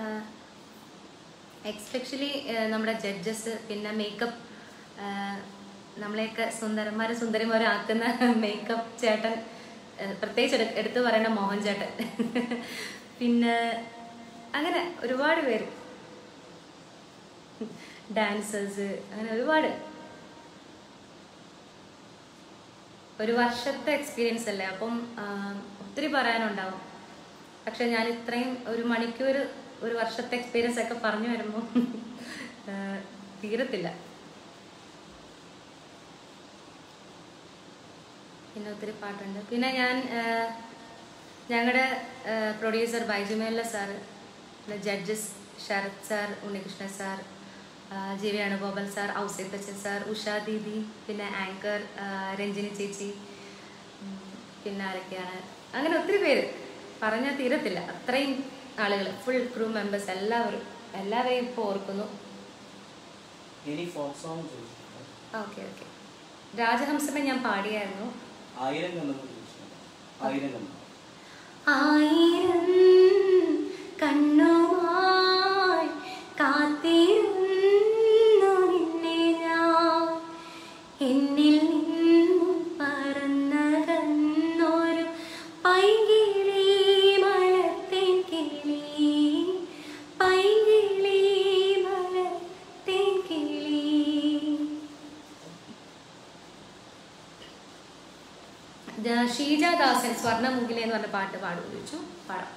എക്സ്പെഷ്യലി നമ്മുടെ ജഡ്ജസ് പിന്നെ മേക്കപ്പ് നമ്മളെയൊക്കെ സുന്ദരന്മാരെ സുന്ദരിമാരെ ആക്കുന്ന മേക്കപ്പ് ചേട്ടൻ ആ, പ്രത്യേകിച്ച് എടു- എടുത്തു പറയേണ്ട മോഹൻ ചേട്ടൻ പിന്നെ അങ്ങനെ ഒരുപാട് പേര് ഡാൻസേഴ്സ് അങ്ങനെ ഒരുപാട് ഒരു വർഷത്തെ എക്സ്പീരിയൻസ് അല്ലേ അപ്പം ആ, ഒത്തിരി പറയാനുണ്ടാവും പക്ഷെ ഞാൻ ഇത്രയും ഒരു മണിക്കൂർ ഒരു വർഷത്തെ എക്സ്പീരിയൻസ് ഒക്കെ പറഞ്ഞു വരുമ്പോൾ ആ, തീരത്തില്ല പിന്നെ ഒത്തിരി പാട്ടുണ്ട് പിന്നെ ഞാൻ ഞങ്ങളുടെ പ്രൊഡ്യൂസർ ബൈജുമേല സാറ് പിന്നെ judges Sharath sir Unnikrishnan sir G V Venugopal sir Ouseppachan sir Usha didi പിന്നെ ആങ്കർ ആ, രഞ്ജിനി ചേച്ചി ഉം, പിന്നെ ആരൊക്കെയാണ് അങ്ങനെ ഒത്തിരി പേര് പറഞ്ഞാൽ തീരത്തില്ല അത്രയും ആളുകൾ ഫുൾ ക്രൂ മെമ്പേഴ്സ് എല്ലാവരും എല്ലാവരെയും ഇപ്പോൾ ഓർക്കുന്നു ഇനി ഫോക്ക് സോങ് ചോദിച്ചിട്ടുണ്ട് ഓക്കെ ഓക്കെ രാജഹംസമേ ഞാൻ പാടിയായിരുന്നു ആയിരം കണ്ണെന്ന് ചോദിച്ചിട്ടുണ്ട് ആയിരം കണ്ണ് ആയിരം കണ്ണുമായി കാത്തിരുന്ന ദ- ഷീജാദാസൻ സ്വർണ്ണമുഖിലെ എന്ന് പറഞ്ഞ പാട്ട് പാടുമെന്ന് ചോദിച്ചു പാടാം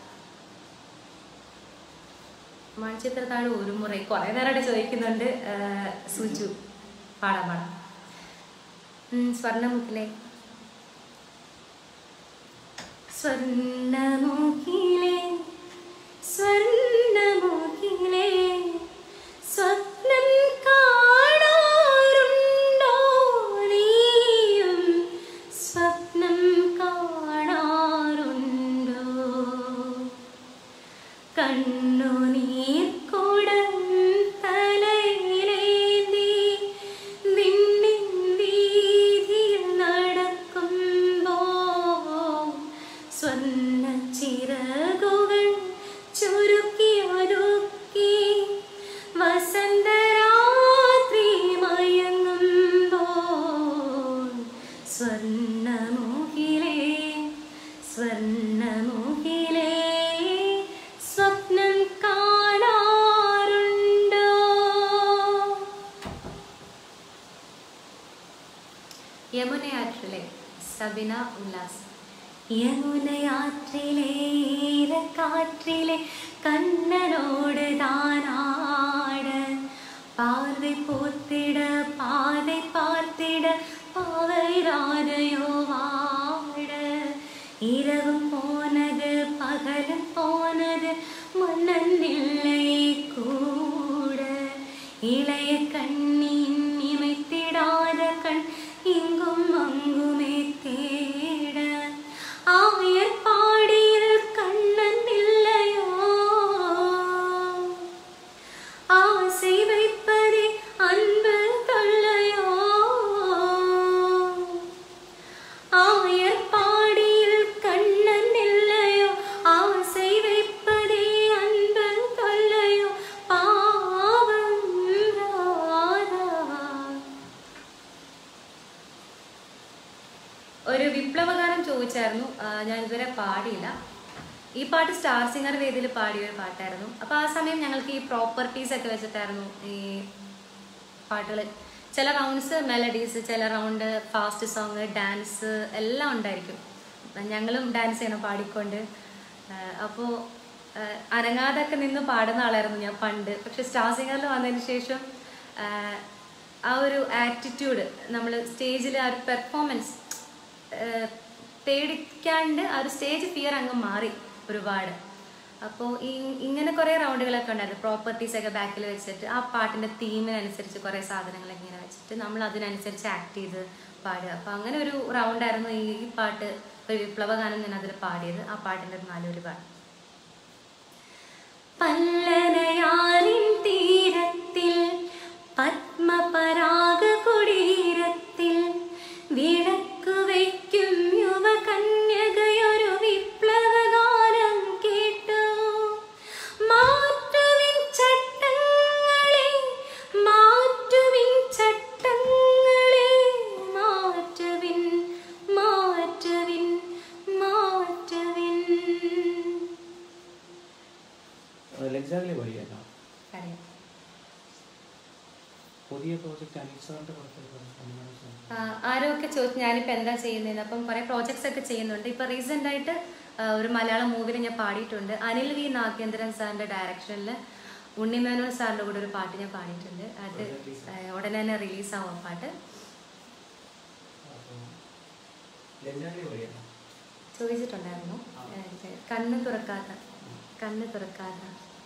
മൺചിത്രത്താഴ് ഒരു മുறை കുറെ നേരമായിട്ട് ചോദിക്കുന്നുണ്ട് ആ, സുജു പാടാം പാടാം ഉം, സ്വർണ്ണമുഖിലെ സ്വർണ്ണമുഖിലെ സ്വർണ്ണമുഖിലെ സ്വപ്നം കാണാറുണ്ടോ നീയും സ്വപ്നം കാണാറുണ്ടോ കണ്ണുനീർ കുടം തലയിലേന്തി നിന്നിൻ വീതിയിൽ നടക്കുമ്പോൾ സ്വർണ്ണ ചിറകുകൾ ചുരുക്കി ഒരുക്കി വസന്തരാത്രി മയങ്ങുമ്പോൾ സ്വർണ്ണമുഖിലേ സ്വർണ്ണമുഖിലേ സ്വപ്നം കാണാറുണ്ടോ യമുനയാற்றிലെ സബിന ഉല്ലാസ് യമുനയാற்றிലെ കാറ്റിലെ കണ്ണനോട് താനാട് பார்வை போத்திட பாதை பார்த்திட பாவைராதையோ வாட இரவும் போனது பகலும் போனது மன்னன் இல்லை கூட இளைய கண்ணின் இமைத்திடாத கண் இங்கும் அங்குமே தேட ஆயர் பாடியில் கண்ணன் இல்லையோ ஆசை வைப்பதே அன்பு தொல்லையோ ஆயர் பாடியில் கண்ணன் இல்லையோ ஆசை வைப்பதே அன்பு தொல்லையோ பாவம் ராதா ഒരു വിപ്ലവഗാനം ചോദിച്ചായിരുന്നു ആ, ഞാൻ ഇതുവരെ പാടിയില്ല ഈ പാട്ട് സ്റ്റാർ സിംഗർ വേദിയിൽ പാടിയ ഒരു പാട്ടായിരുന്നു അപ്പോൾ ആ സമയം ഞങ്ങൾക്ക് ഈ പ്രോപ്പർട്ടീസ് ഒക്കെ വെച്ചിട്ടായിരുന്നു ഈ പാട്ടുകൾ ചില റൗണ്ട്സ് മെലഡീസ് ചില റൗണ്ട് ഫാസ്റ്റ് സോങ് ഡാൻസ് എല്ലാം ഉണ്ടായിരിക്കും ഞങ്ങളും ഡാൻസ് ചെയ്യണം പാടിക്കൊണ്ട് അപ്പോൾ അനങ്ങാതൊക്കെ നിന്ന് പാടുന്ന ആളായിരുന്നു ഞാൻ പണ്ട് പക്ഷെ സ്റ്റാർ സിംഗറിൽ വന്നതിന് ശേഷം ആ, ആ ഒരു ആറ്റിറ്റ്യൂഡ് നമ്മൾ സ്റ്റേജിൽ ആ ഒരു പെർഫോമൻസ് പേടിക്കാണ്ട് ആ ഒരു സ്റ്റേജ് ഫിയർ അങ്ങ് മാറി ഒരുപാട് അപ്പോൾ ഈ ഇങ്ങനെ കുറേ റൗണ്ടുകളൊക്കെ ഉണ്ടായിരുന്നു പ്രോപ്പർട്ടീസ് ഒക്കെ ബാക്കിൽ വെച്ചിട്ട് ആ പാട്ടിൻ്റെ തീമിനനുസരിച്ച് കുറേ സാധനങ്ങളൊക്കെ ഇങ്ങനെ വെച്ചിട്ട് നമ്മൾ അതിനനുസരിച്ച് ആക്ട് ചെയ്ത് പാടുക അപ്പോൾ അങ്ങനെ ഒരു റൗണ്ടായിരുന്നു ഈ പാട്ട് ഒരു വിപ്ലവഗാനം ഞാൻ അതിൽ പാടിയത് ആ പാട്ടിൻ്റെ നാലൊരു പാട്ട് പല്ലനയാറിൻ തീരത്തിൽ പത്മപരാഗ കുടീരത്തിൽ വിളക്കു വയ്ക്കും യുവകന്യകയൊരു വിപ്ലവഗാനം കേട്ടു മാറ്റുവിൻ ചട്ടങ്ങളെ മാറ്റുവിൻ ചട്ടങ്ങളെ മാറ്റുവിൻ മാറ്റുവിൻ മാറ്റുവിൻ എക്സാക്ട്ലി പഠിക്കല്ലോ അറിയാം പുതിയ പ്രോജക്റ്റ് അനീഷ് സാറിന്റെ പുറത്തേക്ക് ആ, ആരൊക്കെ ചോദിച്ചു ഞാനിപ്പോൾ എന്താ ചെയ്യുന്നതെന്ന് അപ്പം കുറേ പ്രോജക്ട്സ് ഒക്കെ ചെയ്യുന്നുണ്ട് ഇപ്പോൾ റീസെൻ്റ് ആയിട്ട് ആ, ഒരു മലയാളം മൂവിയിൽ ഞാൻ പാടിയിട്ടുണ്ട് അനിൽ വി നാഗേന്ദ്രൻ സാറിൻ്റെ ഡയറക്ഷനിൽ ഉണ്ണിമേനോൻ സാറിൻ്റെ കൂടെ ഒരു പാട്ട് ഞാൻ പാടിയിട്ടുണ്ട് അത് ആ, ഉടനെ തന്നെ റിലീസാവും ആ പാട്ട് എക്സാക്ട്ലി പഠിക്കല്ലോ ചോദിച്ചിട്ടുണ്ടായിരുന്നു ഏ, ഇത് കണ്ണ് തുറക്കാത്ത കണ്ണ് തുറക്കാത്ത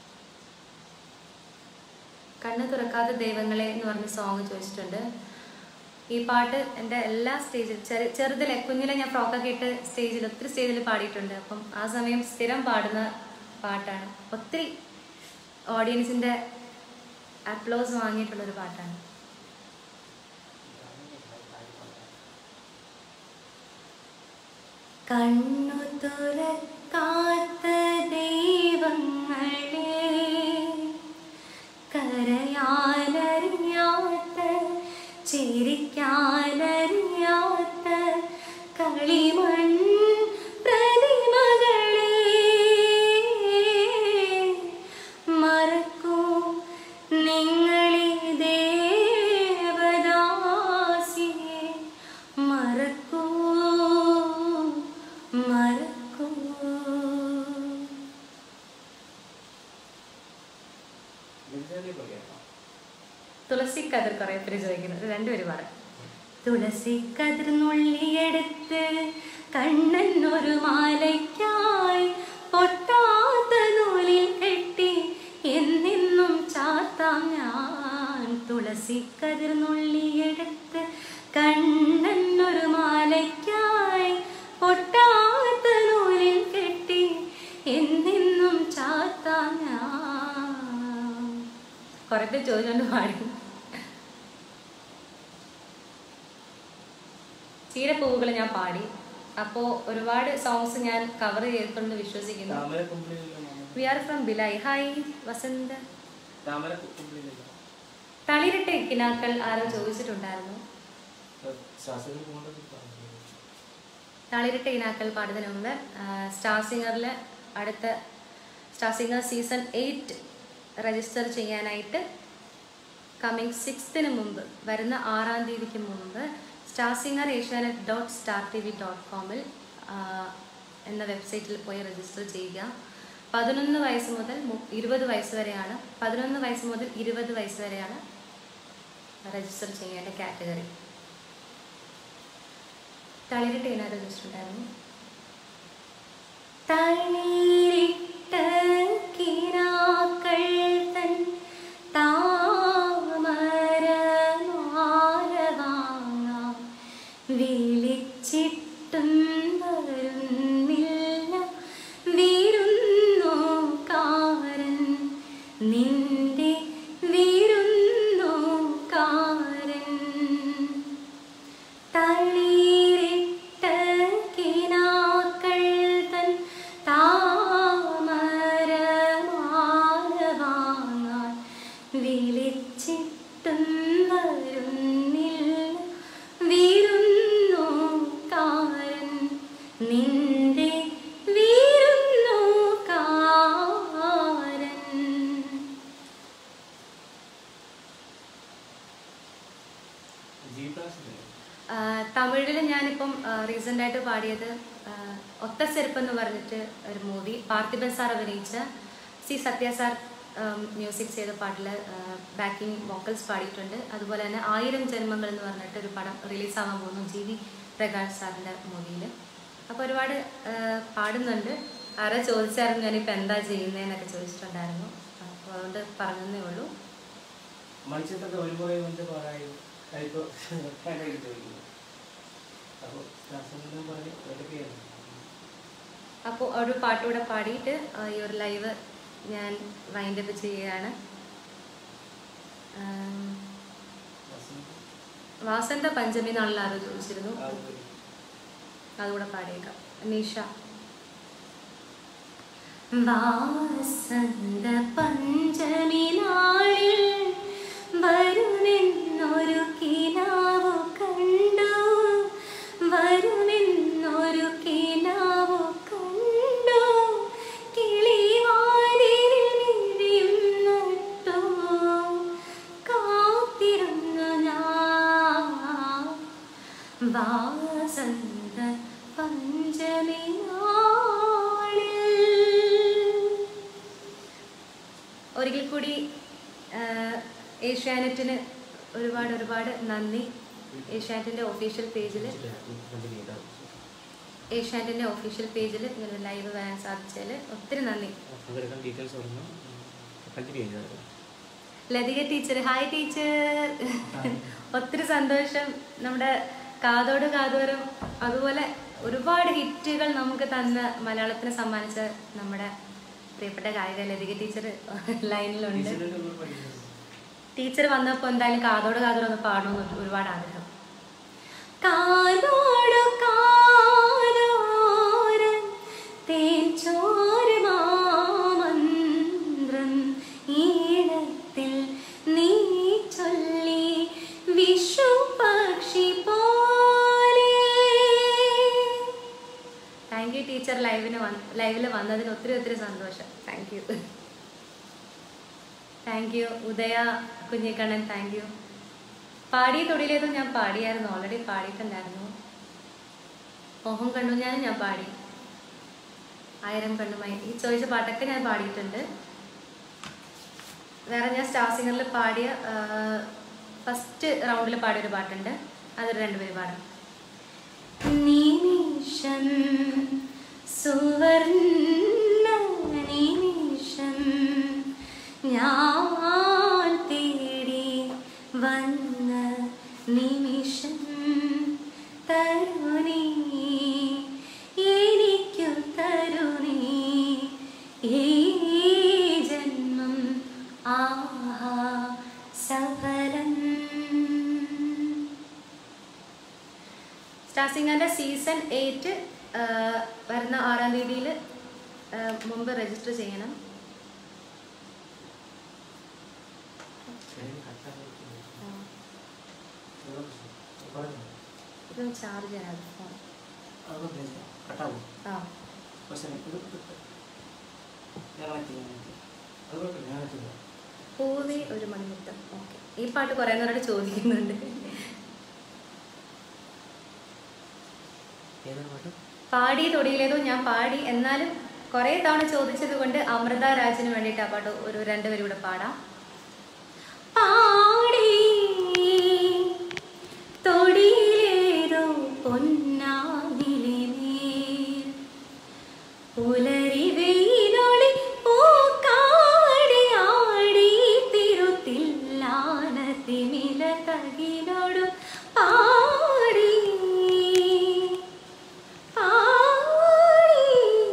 കണ്ണ് തുറക്കാത്ത ദൈവങ്ങളെ എന്ന് പറഞ്ഞ സോങ് ചോദിച്ചിട്ടുണ്ട് ഈ പാട്ട് എൻ്റെ എല്ലാ സ്റ്റേജിൽ ചെറു ചെറുതിലെ കുഞ്ഞിലെ ഞാൻ ഫ്രോക്കൊക്കെ ഇട്ട് സ്റ്റേജിൽ ഒത്തിരി സ്റ്റേജിൽ പാടിയിട്ടുണ്ട് അപ്പം ആ സമയം സ്ഥിരം പാടുന്ന പാട്ടാണ് ഒത്തിരി ഓഡിയൻസിൻ്റെ അപ്ലോസ് വാങ്ങിയിട്ടുള്ളൊരു പാട്ടാണ് കണ്ണു തുറക്കാത്ത ദൈവങ്ങളെ കരയാനറിയാത്ത ചിരിക്കാനറിയാത്ത കളിമൺ പ്രതിമകളെ മറക്കൂ നിങ്ങളെ ദേവദാസിയെ മറക്കൂ കേൾക്കാം തുളസി കതിർ കുറെ പേര് ചോദിക്കുന്നത് രണ്ടുപേരും പറ തുളസി കതിർ നുള്ളിയെടുത്ത് കണ്ണൻ ഒരു മാലയ്ക്കായി പൊട്ടാത്ത നൂലിൽ കെട്ടി എന്നെന്നും ചാത്താം ഞാൻ തുളസി കതിർ നുള്ളിയെടുത്ത് കണ്ണൻ ഒരു മാലയ്ക്കായി പൊട്ടാത്ത നൂലിൽ കെട്ടി എന്നെന്നും ചാത്താം ഞാൻ കുറെ പേര് ചോദിച്ചോണ്ട് പാടി ചീരപ്പൂവുകൾ ഞാൻ പാടി അപ്പോൾ ഒരുപാട് സോങ്സ് ഞാൻ കവർ ചെയ്തിട്ടുണ്ട് വിശ്വസിക്കുന്നു താമര കുമ്പിളിലല്ലോ we are from Bhilai hi Vasanth താമര കുമ്പിളിലല്ലോ തളിരിട്ട കിനാക്കൾ ആരോ ചോദിച്ചിട്ടുണ്ടായിരുന്നു ശ്വാസത്തിൽ പോകേണ്ടത് പറഞ്ഞു തളിരിട്ട ഇനാക്കൾ പാടുന്നതിന് മുമ്പ് സ്റ്റാർ സിംഗറിൽ അടുത്ത star singer season eight register ചെയ്യാനായിട്ട് കമ്മിങ് സിക്സ്തിന് മുമ്പ് വരുന്ന ആറാം തീയതിക്ക് മുമ്പ് star singer Asianet dot star T V dot കോമിൽ എന്ന വെബ്സൈറ്റിൽ പോയി രജിസ്റ്റർ ചെയ്യുക പതിനൊന്ന് വയസ്സ് മുതൽ മു- ഇരുപത് വയസ്സ് വരെയാണ് പതിനൊന്ന് വയസ്സ് മുതൽ ഇരുപത് വയസ്സ് വരെയാണ് രജിസ്റ്റർ ചെയ്യേണ്ട കാറ്റഗറി തളിരിട്ട് ഇതിനകത്ത് രജിസ്റ്റർ ഉണ്ടായിരുന്നു തളിരിട്ട കിനാക്കൾ തൻ താമരമാലവാങ്ങാം വിളിച്ചിട്ടും വരുന്നില്ല വിരുന്നുകാരൻ നിന്റെ വിരുന്നുകാരൻ തളിരിട്ട കിനാക്കൾ തൻ താമരമാലവാങ്ങാൻ വിളിച്ചിട്ടും വരുന്നില്ല വിരുന്നുകാരൻ നിന്റെ വിരുന്നുകാരൻ ജി ക്ലാസ്സിലെ ആ, തമിഴിൽ ഞാനിപ്പം റീസെൻ്റ് ആയിട്ട് പാടിയത് ആ, ഒത്ത ചെരുപ്പ് എന്ന് പറഞ്ഞിട്ട് ഒരു മൂവി പാർത്ഥിബൻ സാർ അഭിനയിച്ച സി സത്യ സാർ മ്യൂസിക് ചെയ്ത പാട്ടിൽ ബാക്കിംഗ് വോക്കൽസ് പാടിയിട്ടുണ്ട് അതുപോലെ തന്നെ ആയിരം ജന്മങ്ങൾ എന്ന് പറഞ്ഞിട്ട് ഒരു പടം റിലീസാവാൻ പോകുന്നു ജി വി പ്രകാശ് സാറിൻ്റെ മൂവിയിൽ അപ്പോൾ ഒരുപാട് ആ, പാടുന്നുണ്ട് ആരാ ചോദിച്ചായിരുന്നു ഞാനിപ്പോൾ എന്താ ചെയ്യുന്നതെന്നൊക്കെ ചോദിച്ചിട്ടുണ്ടായിരുന്നു അപ്പോൾ അതുകൊണ്ട് പറഞ്ഞതേ ഉള്ളൂ മണിച്ചിട്ടൊക്കെ ഒരുപോലെ കൊണ്ട് പാടായി അതിപ്പോ കണ്ടായി ചോദിക്കുന്നു അപ്പോൾ ശ്വാസം പറഞ്ഞ് എടുക്കുകയാണ് അപ്പോൾ ഒരു പാട്ടുകൂടെ പാടിയിട്ട് ആ, ഈ ഒരു ലൈവ് ഞാൻ വൈൻഡ് അപ്പ് ചെയ്യുകയാണ് ആം, വാസന്ത പഞ്ചമി എന്നാണല്ലോ ആരോ ചോദിച്ചിരുന്നു അതുകൂടെ പാടിയേക്കാം നിഷ വാസന്ത പഞ്ചമി നാളിൽ വരുമെന്നൊരു കിനാവു കണ്ടു വരുമെന്നൊരു കിനാവു കണ്ടു കിളിവാതിലിൽ മിഴിയും നട്ടു കാത്തിരുന്നു ഞാൻ വാസന്ത പഞ്ചമി ഒരിക്കൽ കൂടി ആ, ഏഷ്യാനെറ്റിന് ഒരുപാട് ഒരുപാട് നന്ദി ഏഷ്യാനെറ്റിൻ്റെ ഒഫീഷ്യൽ പേജിൽ ഏഷ്യാനെറ്റിൻ്റെ ഒഫീഷ്യൽ പേജിൽ ഇങ്ങനെ ലൈവ് വരാൻ സാധിച്ചതിൽ ഒത്തിരി നന്ദി പങ്കെടുക്കാൻ ഡീറ്റെയിൽസ് പറഞ്ഞു കണ്ടിന്യൂ ചെയ്യുന്നത് ലതിക ടീച്ചർ ഹായ് ടീച്ചർ ഒത്തിരി സന്തോഷം നമ്മുടെ കാതോട് കാതോരം അതുപോലെ ഒരുപാട് ഹിറ്റുകൾ നമുക്ക് തന്ന് മലയാളത്തിന് സമ്മാനിച്ച നമ്മുടെ പ്രിയപ്പെട്ട ഗായിക ലതിക ടീച്ചർ ലൈനിലുണ്ട് ടീച്ചറിന്റെ ഒന്നും പഠിക്കുന്നത് ടീച്ചർ വന്നപ്പോൾ എന്തായാലും കാതോട് കാതോട് ഒന്ന് പാടണമെന്ന് ഒരുപാട് ആഗ്രഹം കാതോട് കാതോരം തേൻചോരമാമന്ത്രം ഈണത്തിൽ നീ ചൊല്ലി വിഷു പക്ഷി പോലെ താങ്ക് യു ടീച്ചർ ലൈവിന് വന്ന് ലൈവിൽ വന്നതിന് ഒത്തിരി ഒത്തിരി സന്തോഷം thank you thank you Udaya Kunhikannan thank you പാടി തൊടിയിലേതും ഞാൻ പാടിയായിരുന്നു ഓൾറെഡി പാടിയിട്ടുണ്ടായിരുന്നു മോഹം കണ്ടു ഞാൻ ഞാൻ പാടി ആയിരം കണ്ണുമായി ഈ ചോദിച്ച പാട്ടൊക്കെ ഞാൻ പാടിയിട്ടുണ്ട് വേറെ ഞാൻ സ്റ്റാർ സിംഗറിൽ പാടിയ ഫസ്റ്റ് റൗണ്ടിൽ പാടിയ ഒരു പാട്ടുണ്ട് അതൊരു രണ്ടുപേര് പാടാം നിമിഷം സുവർണ നിമിഷം ഞാൻ തേടി വന്ന നിമിഷം തരുണി എനിക്കു തരുണി ഈ ജന്മം ആഹാ സഫലം സ്റ്റാർ സിംഗറിന്റെ സീസൺ എയ്റ്റ് വരുന്ന ആറാം തീയതിയിൽ മുമ്പ് രജിസ്റ്റർ ചെയ്യണം ഇതും ചാർജ് ചെയ്യാൻ ഫോൺ കട്ടാവും ആ പക്ഷേ ഇത് ഞാൻ മാറ്റി ഞാൻ മാറ്റി അത് കുഴപ്പമില്ല ഞാൻ മാറ്റില്ല പൂവേ ഒരു മണിമുട്ടം ഓക്കെ ഈ പാട്ട് കുറേ നേരമായിട്ട് ചോദിക്കുന്നുണ്ട് ഏതാണ് പാട്ട് പാടി തൊടിയിലേതോ ഞാൻ പാടി എന്നാലും കുറേ തവണ ചോദിച്ചത് കൊണ്ട് അമൃത രാജിന് വേണ്ടിയിട്ട് ആ പാട്ട് ഒരു രണ്ടുപേരും കൂടെ പാടാം പാടി തൊടിയിലേതോ പൊന്നാനിലെ മേൽ പുലരി വെയിലൊളി പൂക്കാടി ആടി തിരുത്തില്ലാന തിമില തകിലോടു പാടി പാടി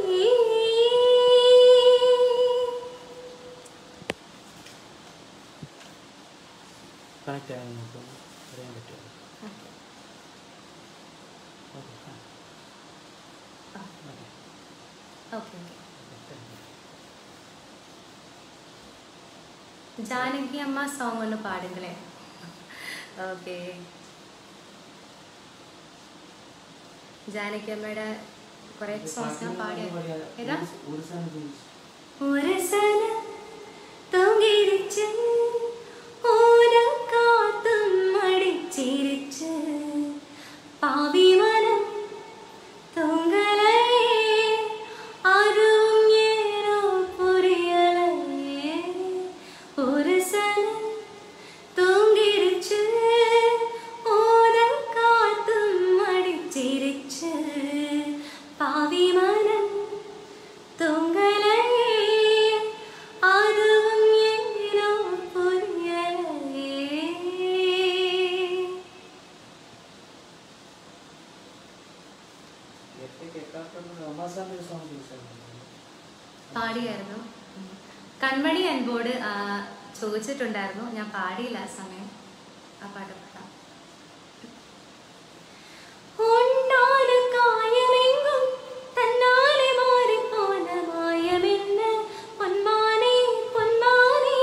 കണക്റ്റ് ആയി നോക്കും അറിയാൻ പറ്റുമോ ഓക്കെ ആ ഓക്കെ ഓക്കെ ജാനകി അമ്മ സോങ് ഒന്ന് പാടുങ്ങളെ ഓക്കെ ജാനകി അമ്മയുടെ കുറെ സോങ്സ് ഞാൻ പാടിയ ഏതാ ഒരു സാധനം ചോദിച്ചു ഒരു സ്ഥലം തൂങ്ങിരിച്ച് ഓരക്കാത്തും മടിച്ചിരിച്ച് പാവിമനം തൂങ്ങലേ അതും ഏനോ പുരിയലേ ഒരു സ്ഥലം തൂങ്ങിരിച്ച് ഓരക്കാത്തും മടിച്ചിരിച്ച് പാവിമനം തൂങ്ങലേ അതും ഏനോ പുരിയലേ നേരത്തെ കേൾക്കാത്ത റമാസാന്റെ ഒരു സോങ് ചോദിച്ചായിരുന്നു പാടിയായിരുന്നു കൺമണി അൻപോട് ആ, ചോദിച്ചിട്ടുണ്ടായിരുന്നു ഞാൻ പാടിയില്ല ആ സമയം ആ പാട്ട് പാടാം ഉണ്ടാന കായമെങ്കും തന്നാലെ മാറിപ്പോന മായമെന്ന് പൊന്മാനേ പൊന്മാനേ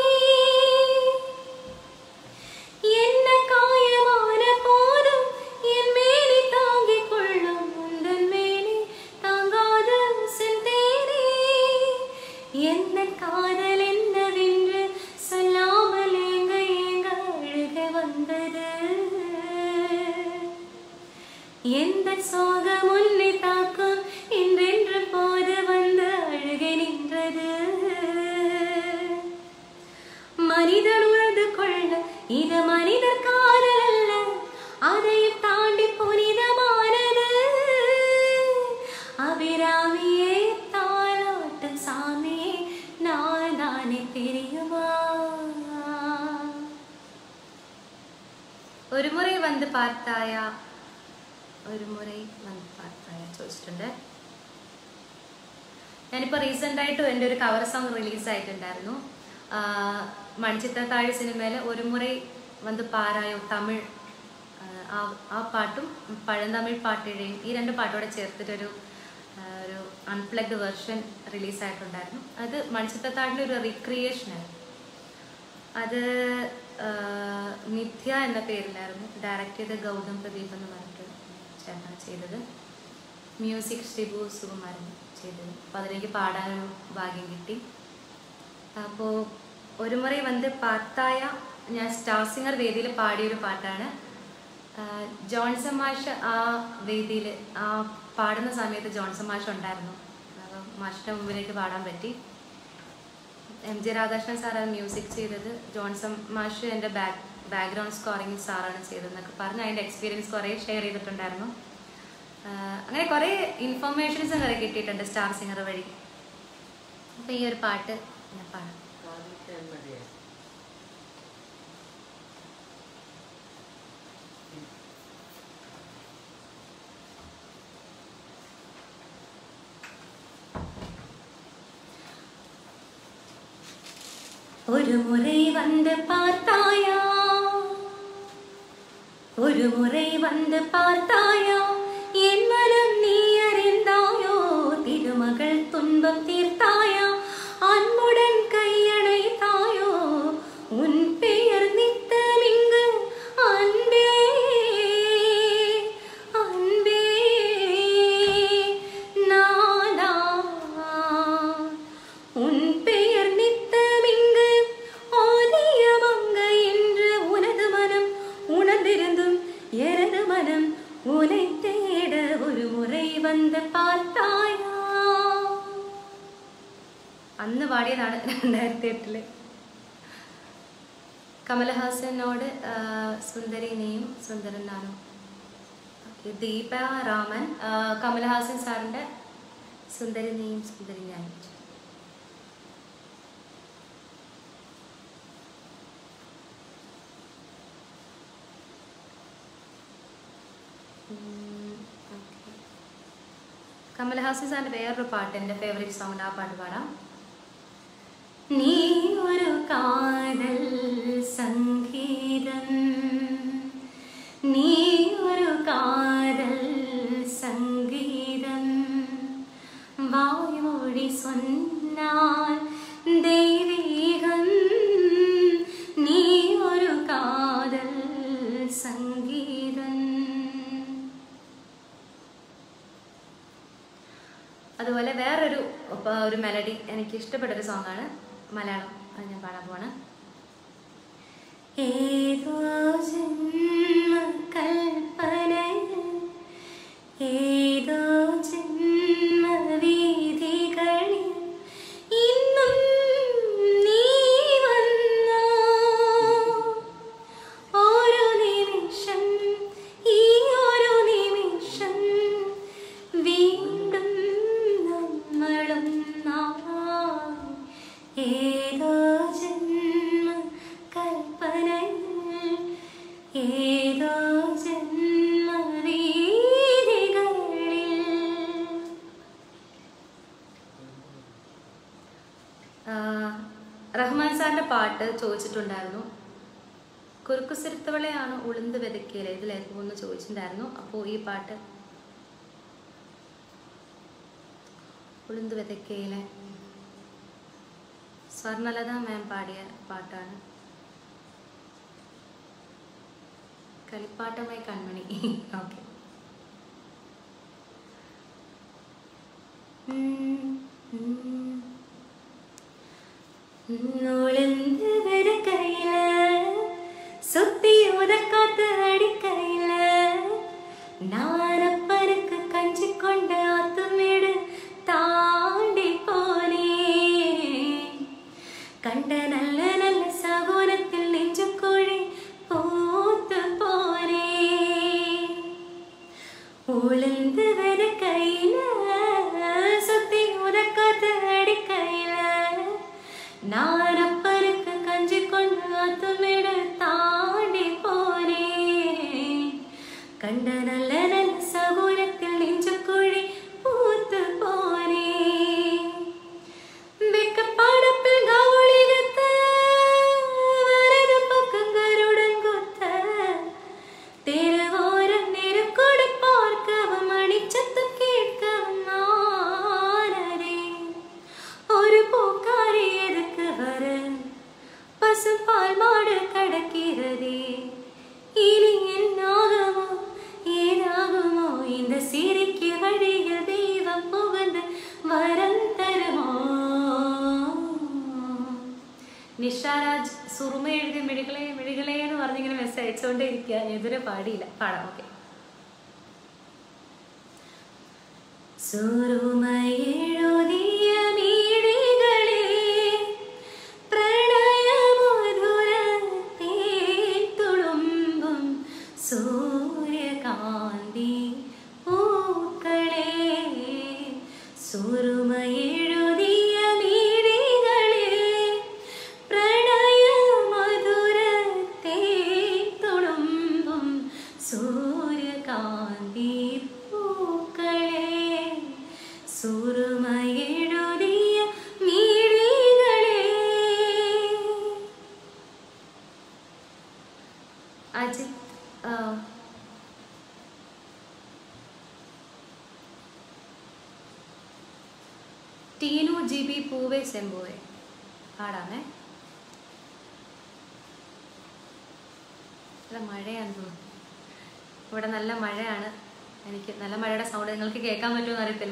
என்ன காயமான போதும் என் மேனி தாங்கிக் கொள்ளும் உந்தன் மேனி தாங்காத செந்தேனே என்ன காதல் என்னவென்று சொல்லாமல் ஏங்க ஏங்க அழுக வந்தது எந்த சோகம் உன்னை தாக்கும் இன்றென்று போது வந்து அழுகை நின்றது மனிதன் உணர்ந்து கொள்ள இது மனிதர் காதல் அல்ல அதையும் தாண்டி புனிதமானது அபிராமியே தாலாட்டும் சாமியே நான் தானே தெரியுமா ഒരു മുறை വന്ന് പാർത്തായ ഒരു മുறை വന്ന് പാർത്തായ ചോദിച്ചിട്ടുണ്ട് ഞാനിപ്പോൾ റീസെൻ്റ് ആയിട്ട് എൻ്റെ ഒരു കവർ സോങ് റിലീസായിട്ടുണ്ടായിരുന്നു മണിച്ചിത്രത്താഴ് സിനിമയിൽ ഒരു മുறை വന്ന് പാരായോ തമിഴ് ആ, ആ ആ പാട്ടും പഴന്തമിഴ് പാട്ടിഴയും ഈ രണ്ട് പാട്ടോടെ ചേർത്തിട്ടൊരു ആ, ഒരു അൺപ്ലഗ്ഡ് വെർഷൻ റിലീസായിട്ടുണ്ടായിരുന്നു അത് മണിച്ചിത്രത്താഴിൻ്റെ ഒരു റിക്രിയേഷനായിരുന്നു അത് ആ, മിഥ്യ എന്ന പേരിലായിരുന്നു ഡയറക്റ്റ് ചെയ്ത് ഗൗതം പ്രദീപ് എന്ന് പറഞ്ഞിട്ട് ചേട്ടനാണ് ചെയ്തത് മ്യൂസിക് ഷിബു സുകുമാരൻ ചെയ്തത് അപ്പോൾ അതിലേക്ക് പാടാനൊരു ഭാഗ്യം കിട്ടി അപ്പോൾ ഒരു മുறை വന്ന് പാത്തായ ഞാൻ സ്റ്റാർ സിംഗർ വേദിയിൽ പാടിയൊരു പാട്ടാണ് ആ, ജോൺസൺ മാഷ് ആ വേദിയിൽ ആ പാടുന്ന സമയത്ത് ജോൺസൺ മാഷ് ഉണ്ടായിരുന്നു അപ്പോൾ മാഷിൻ്റെ മുമ്പിലേക്ക് പാടാൻ പറ്റി എം ജി രാധാകൃഷ്ണൻ സാറാണ് മ്യൂസിക് ചെയ്തത് ജോൺസൺ മാഷ് എൻ്റെ ബാക്ക് ബാക്ക്ഗ്രൗണ്ട് സ്കോറിങ് സാറാണ് ചെയ്തതെന്നൊക്കെ പറഞ്ഞ് അതിൻ്റെ എക്സ്പീരിയൻസ് കുറേ ഷെയർ ചെയ്തിട്ടുണ്ടായിരുന്നു ആഹ് അങ്ങനെ കുറേ ഇൻഫർമേഷൻസും വരെ കിട്ടിയിട്ടുണ്ട് സ്റ്റാർ സിംഗർ വഴി അപ്പോൾ ഈ ഒരു പാട്ട് ഞാൻ പാടാം ஒரு முறை வந்து பார்த்தாயா ஒரு முறை வந்து பார்த்தாயா என் மனம் நீ அறிந்தாயோ திருமகள் துன்பம் தீர்த்தாயா அன்புடன் கையணைத்தாயோ உன் பெயர் நித்தம் இங்கு அன்பே அன்பே நானா உன் பெயர் நித்தமிங்கு ஆதிய மங்க என்று உனது மனம் உணர்ந்திருந்தும் எனது மனம் உனை தேட ஒரு முறை வந்து பார்த்தாயா അന്ന് പാടിയതാണ് രണ്ടായിരത്തി എട്ടില് കമലഹാസനോട് ആ, സുന്ദരി നീയും സുന്ദരൻ നാനും Okay, ദീപ രാമൻ ആ, കമലഹാസൻ സാറിന്റെ സുന്ദരി നീയും സുന്ദരി ഞാനും ഉം, okay. കമൽഹാസൻ സാറിന്റെ വേറൊരു പാട്ട് എൻ്റെ ഫേവറേറ്റ് സൗണ്ട് ആ പാട്ട് പാടാം നീ ഒരു കാതൽ സംഗീതം നീ ഒരു കാതൽ സംഗീതം വായുമൊഴി சொன்னால் தெய்வீகம் நீ ஒரு காதல் സംഗീതം അതുപോലെ വേറൊരു ഇപ്പൊ ഒരു മെലഡി എനിക്ക് ഇഷ്ടപ്പെട്ട ഒരു സോങ് ആണ് മലയാളം അത് ഞാൻ പാടാൻ പോവാണ് ഏതോ ജന്മ കൽപ്പനയിൽ ഏതോ ജന്മ വീഥികളിൽ ഇന്നും നീ വന്നോ ഓരോ നിമിഷം ഈ ഓരോ നിമിഷം വീണ്ടും നമ്മളൊന്നായി ഏതോ ജന്മ കൽപ്പനയിൽ ഏതോ ജന്മ വീഥികളിൽ ആഹ് റഹ്മാൻ സാറിന്റെ പാട്ട് ചോദിച്ചിട്ടുണ്ടായിരുന്നു കുറുക്കുസിരുത്തവളെയാണ് ഉളുന്ത് വിതക്കിയത് ഇതിലേക്കും ഒന്ന് ചോദിച്ചിട്ടുണ്ടായിരുന്നു അപ്പോൾ ഈ പാട്ട് ഉളുന്ത് വിതക്കയിലെ സ്വർണലത മാം പാടിയ പാട്ടാണ് കളിപ്പാട്ടമായി കൺമണി ഓക്കെ நுழைந்து வெறுக்கையில சுத்தி உதக்காத்து அடிக்கையில நான் அப்பனுக்கு கஞ்சி கொண்டு ஆத்துமேடு தாண்டி போனேன் கண்ட நல்ல நல்ல சகோனத்தில் நெஞ்சு கோழி பூத்து போனேன் உளுந்து வர கையில சுத்தி உதக்காத்து அடிக்கையில நான் அப்பருக்கு கஞ்சி கொண்டு ஆத்துமேடு தாண்டி போனேன் கண்ட நல்ல நல்ல சகோனத்தில் நெஞ்சு கோழி பூத்து போனேன் வெக்கப்படப்பில் கவுளிருத்த வரது பக்கங்களுடன் கொத்த தெருவோரம் நெருக்கொடு பார்க்கவும் அணிச்சத்தம் கேட்கவும் நானரே ஒரு பூக்காரி எதுக்கு வர பசும்பால் மாடு கடக்கிறதே இனி என்னாகுமோ ஏதாகுமோ இந்த சிரிக்கு வழியில் தெய்வம் புகுந்து வரம் തരുമോ നിഷാരാജ് സുറുമ എഴുതി മിഴികളെ മിഴികളെ എന്ന് പറഞ്ഞിങ്ങനെ മെസ്സേജ് അയച്ചുകൊണ്ടേ ഇരിക്കുക ഞാൻ ഇതുവരെ പാടിയില്ല പാടാം ഓക്കെ സുറുമ എഴുതിയ മിഴികളെ അജിത് ആ, ടീനു ജി ബി പൂവേ സെമ്പുവേ പാടാമേ നല്ല മഴയാന്ന് തോന്നുന്നു ഇവിടെ നല്ല മഴയാണ് എനിക്ക് നല്ല മഴയുടെ സൗണ്ട് നിങ്ങൾക്ക് കേൾക്കാൻ പറ്റുമോ അറിയത്തില്ല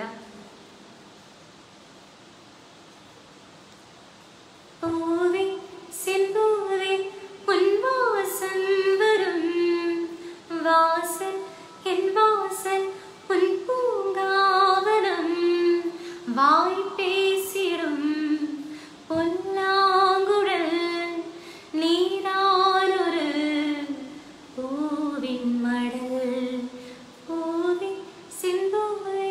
പൂവേ സെമ്പൂവേ ഉൻവാസം വരും വാസൽ എൻ വാസൽ ഉൻ പൂങ്കാവനം വാய் பேசிடும் பொல்லாங்குழல் நீதானொரு பூவின் மடல் பூவின் சிந்துவே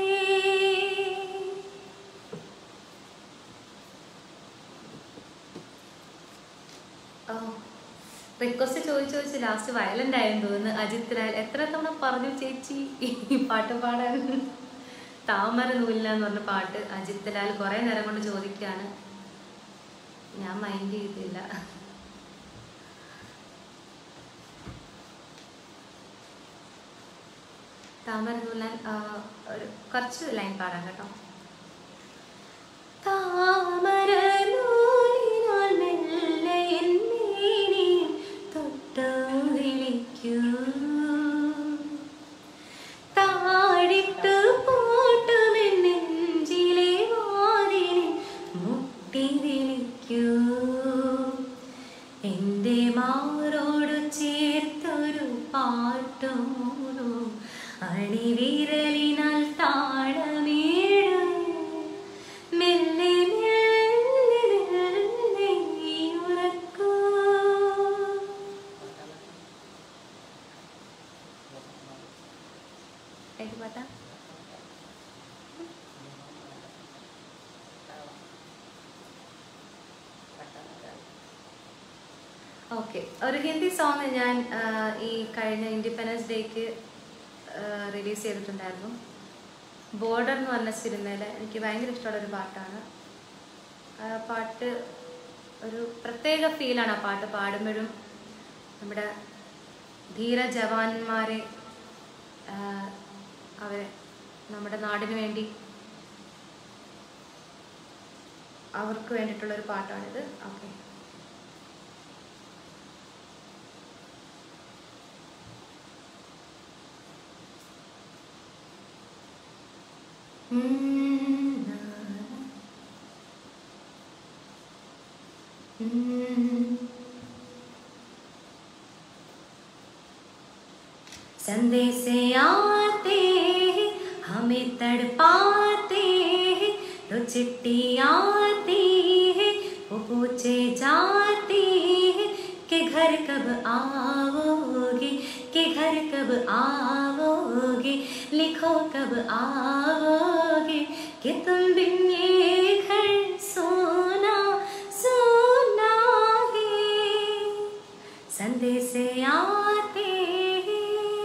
റിക്വസ്റ്റ് ചോദിച്ചു ചോദിച്ച് ലാസ്റ്റ് വയലന്റ് ആയെന്ന് തോന്നുന്നു അജിത് ലാൽ എത്ര തവണ പറഞ്ഞു ചേച്ചി ഈ പാട്ട് പാടാൻ താമര നൂലില്ല എന്ന് പറഞ്ഞ പാട്ട് അജിത് ലാൽ കുറെ നേരം കൊണ്ട് ചോദിക്കുകയാണ് ഞാൻ മൈൻഡ് ചെയ്തില്ല താമര നൂലാൻ ആ, ഒരു കുറച്ച് ലൈൻ പാടാം കേട്ടോ താമരനൂലിനാൽ മെല്ലെ എൻ മേനി തൊട്ടു വിളിക്കൂ. താഴിട്ടു പൂട്ടുമെൻ നെഞ്ചിലെ വാതിലിൽ മുട്ടി വിളിക്കൂ. എന്റെ മാറോടു ചേർത്തൊരു പാട്ടുമൂടൂ അണിവിരലിനാൽ താളമേഴും മെല്ലെ മെല്ലെ മെല്ലെ നീ ഉറക്കൂ ഏത് പാട്ടാ ഓക്കെ ഒരു ഹിന്ദി സോങ് ഞാൻ ആ, ഈ കഴിഞ്ഞ ഇൻഡിപെൻഡൻസ് ഡേക്ക് റിലീസ് ചെയ്തിട്ടുണ്ടായിരുന്നു ബോർഡർ എന്ന് പറഞ്ഞ സിനിമയിൽ എനിക്ക് ഭയങ്കര ഇഷ്ടമുള്ള ഒരു പാട്ടാണ് ആ പാട്ട് ഒരു പ്രത്യേക ഫീലാണ് ആ പാട്ട് പാടുമ്പോഴും നമ്മുടെ ധീര ജവാന്മാരെ ആ, അവരെ നമ്മുടെ നാടിന് വേണ്ടി അവർക്ക് വേണ്ടിയിട്ടുള്ള ഒരു പാട്ടാണിത് ഓക്കെ संदेश आते हैं हमें तड़पाते हैं तो चिट्ठी आती है वो पूछे जाती है कि घर कब आओगे कि घर कब आओगे लिखो कब आओगे कि तुम बिन ये घर सोना सोना है संदेश आते हैं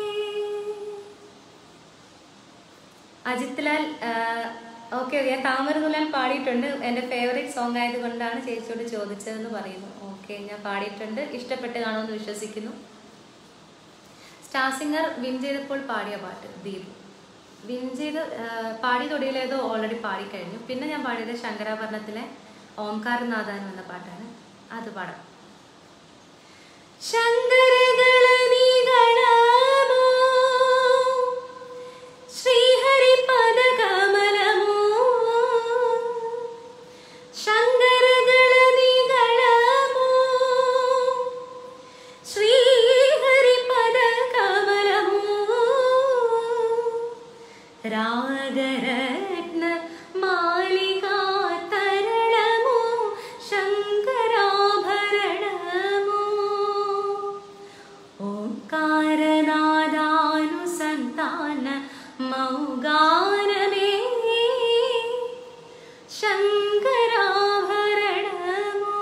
അജിത് ലാൽ ഓക്കെ ഓക്കെ ഞാൻ താമര നുലാൽ പാടിയിട്ടുണ്ട് എൻ്റെ ഫേവറേറ്റ് സോങ് ആയതുകൊണ്ടാണ് ചേച്ചിയോട് ചോദിച്ചതെന്ന് പറയുന്നു ഓക്കെ ഞാൻ പാടിയിട്ടുണ്ട് ഇഷ്ടപ്പെട്ട് കാണുമെന്ന് വിശ്വസിക്കുന്നു സ്റ്റാർ സിംഗർ വിൻ ചെയ്തപ്പോൾ പാടിയ പാട്ട് ദീപ് വിൻ ചെയ്ത് ആ, പാടി തൊടിയിലേതോ ഓൾറെഡി പാടിക്കഴിഞ്ഞു പിന്നെ ഞാൻ പാടിയത് ശങ്കരാഭരണത്തിലെ ഓംകാരനാഥാൻ എന്ന പാട്ടാണ് അത് പാടാം ശങ്കരഗണനിഗണമോ ശ്രീഹരിപദകമലമോ ശങ്കരഗണനിഗണമോ ശ്രീഹരിപദകമലമോ രാഗരത്ന മാലികാ തരളമോ ശങ്കരാഭരണമോ ഓംകാരനാദാനുസന്താന മൗഗാനമേ ശങ്കരാഭരണമോ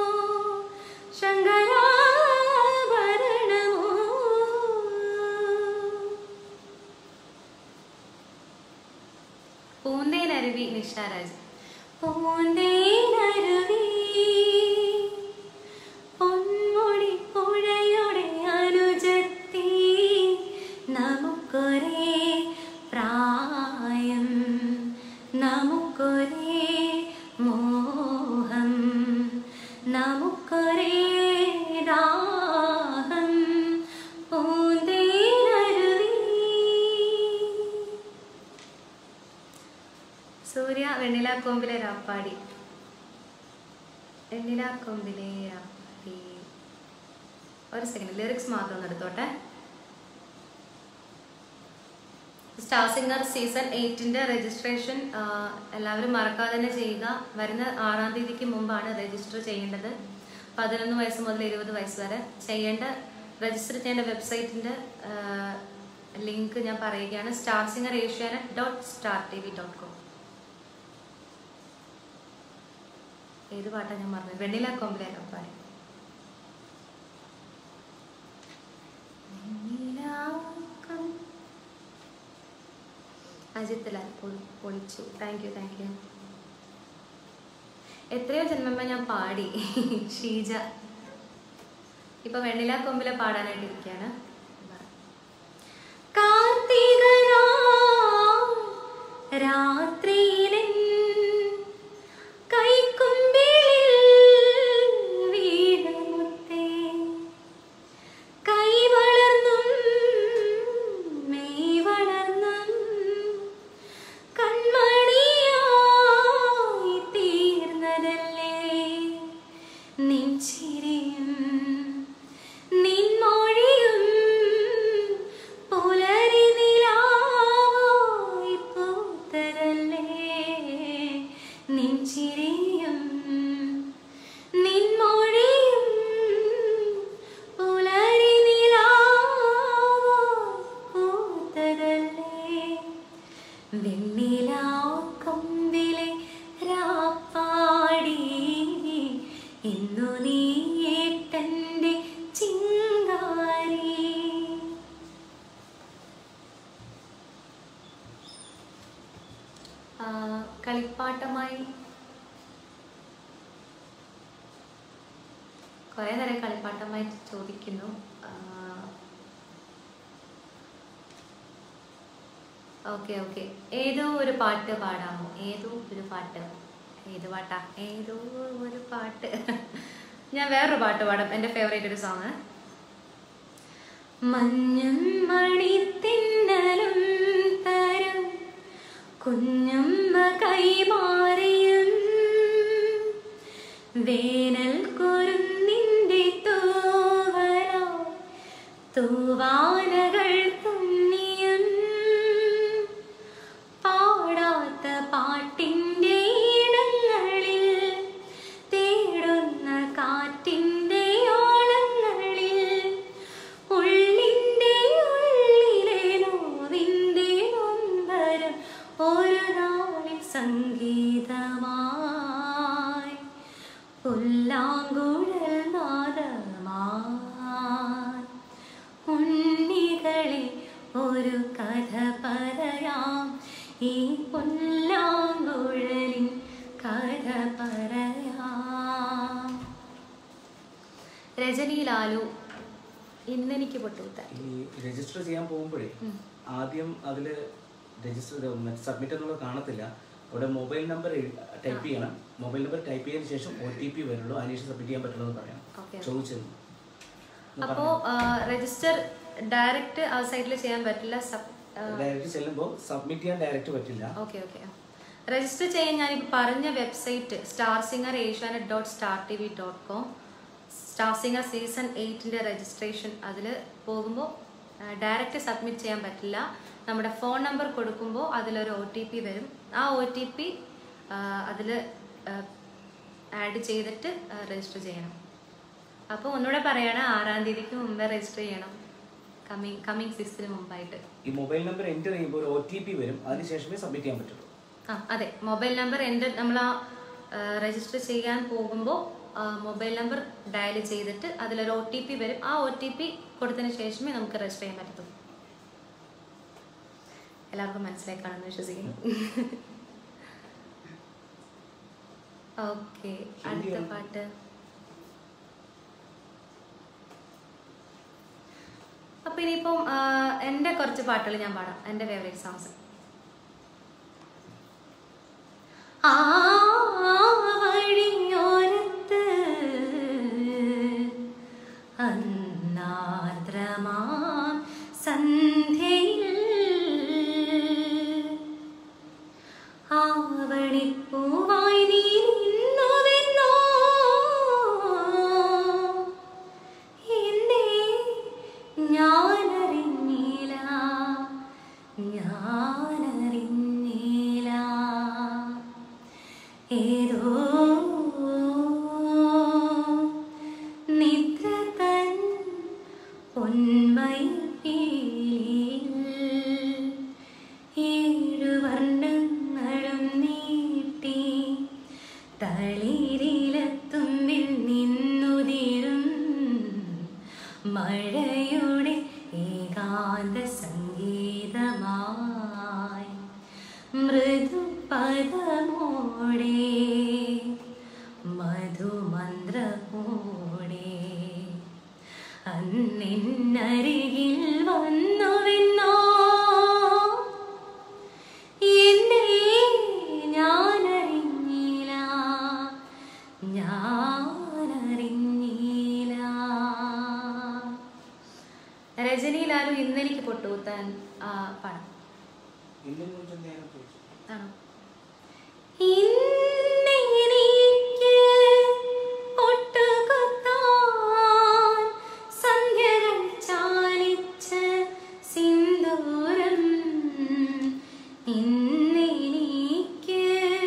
ശങ്കരാഭരണമോ പൂന്തേനരുവി നിഷാരാജ് പൂന്തേനരുവി പൊന്മുടി പുഴയുടെ അനുജ വെണ്ണില കൊമ്പിലെ രാപ്പാടി വെണ്ണില കൊമ്പിലെ രാപ്പാടി ഒരു സെക്കൻഡ് ലിറിക്സ് മാത്രം ഒന്ന് എടുത്തോട്ടെ സ്റ്റാർ സിംഗർ സീസൺ എയ്റ്റിന്റെ രജിസ്ട്രേഷൻ എല്ലാവരും മറക്കാതെ തന്നെ ചെയ്യുക വരുന്ന ആറാം തീയതിക്ക് മുമ്പാണ് രജിസ്റ്റർ ചെയ്യേണ്ടത് പതിനൊന്ന് വയസ്സ് മുതൽ ഇരുപത് വയസ്സ് വരെ ചെയ്യേണ്ട രജിസ്റ്റർ ചെയ്യേണ്ട വെബ്സൈറ്റിന്റെ ലിങ്ക് ഞാൻ പറയുകയാണ് star singer Asianet dot star T V dot com ഏത് പാട്ടാണ് ഞാൻ പറഞ്ഞത് വെണ്ണില കൊമ്പിലേക്കാം പാടി വെണ്ണിലാക്കം അജിത്ത് ലാൽ പൊളി- പൊളിച്ചു താങ്ക് യു താങ്ക് യു എത്രയോ ജന്മമ്മ ഞാൻ പാടി ഷീജ ഇപ്പൊ വെണ്ണില കൊമ്പിലെ പാടാനായിട്ട് ഇരിക്കുകയാണ് കാർത്തികനാ രാത്രിയിലെൻ കൈക്കുമ്പിളിൽ വീണമുത്തേ കൈ വളർന്നും മെയ് വളർന്നും കൺമണിയായി തീർന്നതല്ലേ നിൻ ചിരിയും നിൻ മൊഴിയും പുലരി നിലാവായി പൂത്തതല്ലേ നിൻ ചിരിയും നിൻ മൊഴിയും പുലരി നിലാവായി പൂത്തതല്ലേ വെണ്ണിലാക്കൊമ്പിലെ രാപ്പാടി ഇന്നു നീ ഏട്ടന്റെ ചിങ്കാരി ആ, കളിപ്പാട്ടമായി കുറെ നേരം കളിപ്പാട്ടമായി ചോദിക്കുന്നു ഓക്കെ ഓക്കെ ഏതോ ഒരു പാട്ട് പാടാമോ ഏതോ ഒരു പാട്ട് ഏത് പാട്ടാ ഏതോ ഒരു പാട്ട് ഞാൻ വേറൊരു പാട്ട് പാടാം എൻ്റെ ഫേവറേറ്റ് ഒരു സോങ് മഞ്ഞും മണിത്തിന്നലും തരും കുഞ്ഞമ്മ കൈമാറിയും വേനൽ കുരുന്നിൻ്റെ തൂവല തൂവാനകൾ തുന്നിയും പാടാത്ത പാട്ടിൻ്റെ ഇടങ്ങളിൽ തേടുന്ന കാറ്റിൻ്റെ ഓളങ്ങളിൽ ഉള്ളിൻ്റെ ഉള്ളിലെ നോവിൻ്റെ നൊമ്പരം ഒരു നാളിൽ സംഗീതമായി പുല്ലാങ്കുഴൽ നാദമായി ഉണ്ണികളെ ഒരു കഥ പറയാം ഈ പുല്ലാങ്കുഴലിൻ കഥ പറയാം രജനി ലാലു ഇന്നെനിക്ക് പൊട്ടുകുത്ത ഈ രജിസ്റ്റർ ചെയ്യാൻ പോകുമ്പോഴേ ആദ്യം അതിൽ രജിസ്റ്റർ സബ്മിറ്റ് എന്നുള്ളത് കാണത്തില്ല അവിടെ മൊബൈൽ നമ്പർ ടൈപ്പ് ചെയ്യണം മൊബൈൽ നമ്പർ ടൈപ്പ് ചെയ്തതിന് ശേഷം ഒ ടി പി വരുള്ളൂ അതിനുശേഷം സബ്മിറ്റ് ചെയ്യാൻ പറ്റുള്ളൂ എന്ന് പറയാം Okay. ചോദിച്ചിരുന്നു ഒന്ന് അപ്പോ രജിസ്റ്റർ ഡയറക്റ്റ് ആ സൈറ്റിൽ ചെയ്യാൻ പറ്റില്ല സബ് ഡയറക്റ്റ് ചെല്ലുമ്പോൾ സബ്മിറ്റ് ചെയ്യാൻ ഡയറക്റ്റ് പറ്റില്ല ഓക്കെ ഓക്കെ രജിസ്റ്റർ ചെയ്യാൻ ഞാൻ പറഞ്ഞ website star singer Asianet dot star T V dot com star singer season എയ്റ്റിൻ്റെ രജിസ്ട്രേഷൻ അതിൽ പോകുമ്പോൾ ഡയറക്റ്റ് സബ്മിറ്റ് ചെയ്യാൻ പറ്റില്ല നമ്മുടെ ഫോൺ നമ്പർ കൊടുക്കുമ്പോൾ അതിലൊരു ഒ ടി പി വരും ആ ഒ ടി പി അതിൽ ആഡ് ചെയ്തിട്ട് രജിസ്റ്റർ ചെയ്യണം അപ്പോൾ ഒന്നുകൂടെ പറയാണ് ആറാം തീയതിക്ക് മുമ്പേ രജിസ്റ്റർ ചെയ്യണം കമ്മിങ് കമ്മിങ് സിക്സ്തിന് മുമ്പായിട്ട് ഈ മൊബൈൽ നമ്പർ എൻ്റർ ചെയ്യുമ്പോൾ ഒരു ഒ ടി പി വരും അതിനുശേഷമേ സബ്മിറ്റ് ചെയ്യാൻ പറ്റുള്ളൂ ആ അതെ മൊബൈൽ നമ്പർ എൻ്റെ നമ്മൾ ആ രജിസ്റ്റർ ചെയ്യാൻ പോകുമ്പോൾ മൊബൈൽ നമ്പർ ഡയൽ ചെയ്തിട്ട് അതിലൊരു ഒ ടി പി വരും ആ ഒ ടി പി കൊടുത്തതിന് ശേഷമേ നമുക്ക് രജിസ്റ്റർ ചെയ്യാൻ പറ്റത്തുള്ളൂ എല്ലാവർക്കും മനസ്സിലായി കാണുമെന്ന് വിശ്വസിക്കുന്നു ഓക്കെ അടുത്ത പാട്ട് അപ്പൊ ഇനിയിപ്പം ആ, എൻ്റെ കുറച്ച് പാട്ടുകൾ ഞാൻ പാടാം എൻ്റെ ഫേവറേറ്റ് സോങ്സ് ആ വഴിയോരത്ത് അന്നാർദ്രമാം സന്ധ്യയിൽ ആ ആവണിപ്പൂവായി നീ നിന്നുവെന്നോ എന്തേ ഞാനറിഞ്ഞില്ല ഞാനറിഞ്ഞില്ല ഏതോ നിദ്ര തൻ പൊന്മയിൽ ഏഴു വർണ്ണങ്ങളും നീട്ടി തളിരിലത്തുമ്പിൽ നിന്നുതിരും മഴയുടെ ഏകാന്ത സംഗീതമായി മൃദുപദമോടെ മധുമന്ത്രമോടെ അന്നിന്നരികിൽ വന്നുവെന്നോ എന്നെ ഞാനറിഞ്ഞില്ല ഞാനറിഞ്ഞില്ല രജനി ലാലു ഇന്നെനിക്ക് പൊട്ടുകുത്താൻ ആ, പാടാം ഇന്നും കൊഞ്ചം നേരം ചോദിച്ചു ആണോ ഇന്നെനിക്ക് പൊട്ടുകുത്താൻ സന്ധ്യകൾ ചാലിച്ച സിന്ദൂരം ഇന്നെനിക്ക്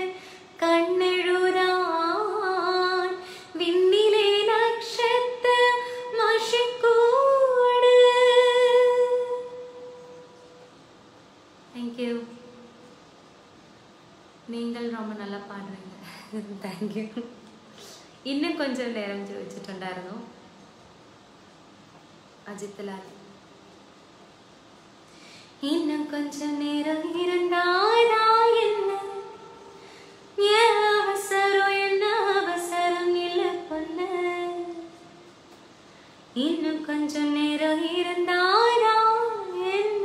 കണ്ണെഴുതാൻ വിണ്ണിലെ നക്ഷത്ര മഷിക്കൂട് താങ്ക് യു நீங்கள் ரொம்ப நல்லா பாடுறீங்க தேங்க்யூ இன்னுം கொஞ்சம் നേരം ചോദിച്ചിട്ടുണ്ടായിരുന്നു അജിത് ലാൽ இன்னும் கொஞ்சம் நேரம் இருந்தாரா என்ன ஏன் அவசரம் என்ன அவசரம் இல்ல பொண்ணு இன்னும் கொஞ்சம் நேரம் இருந்தாரா என்ன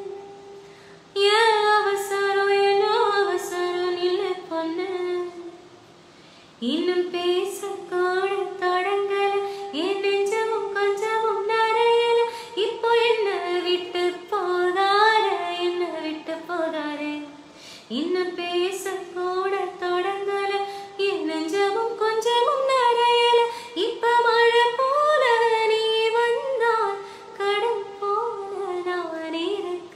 ஏன் அவசரம் என்ன அவசரம் இல்ல பொண்ணு இன்னும் பேச கூட தொடங்கல என் நெஞ்சமும் கொஞ்சமும் நிறையல இப்போ என்ன விட்டு போகார என்ன விட்டு போகார இன்னும் பேச கூட தொடங்கல என் நெஞ்சமும் கொஞ்சமும் நிறையல இப்ப மழை போல நீ வந்தால் கடல் போல நான் இருக்க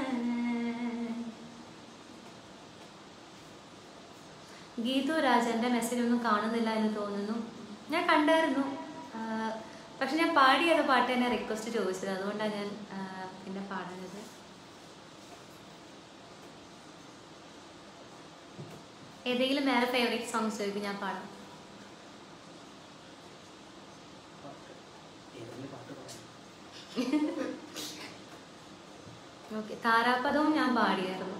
ഗീതു രാജന്റെ മെസ്സേജ് ഒന്നും കാണുന്നില്ല എന്ന് തോന്നുന്നു ഞാൻ കണ്ടായിരുന്നു ആ, പക്ഷെ ഞാൻ പാടിയത് പാട്ട് തന്നെ റിക്വസ്റ്റ് ചോദിച്ചത് അതുകൊണ്ടാണ് ഞാൻ ആ, പിന്നെ പാടുന്നത് ഏതെങ്കിലും വേറെ ഫേവറേറ്റ് സോങ്സ് ചോദിക്കും ഞാൻ പാടാം ഏതെങ്കിലും പാട്ട് പാടാം ഓക്കെ താരാപദവും ഞാൻ പാടിയായിരുന്നു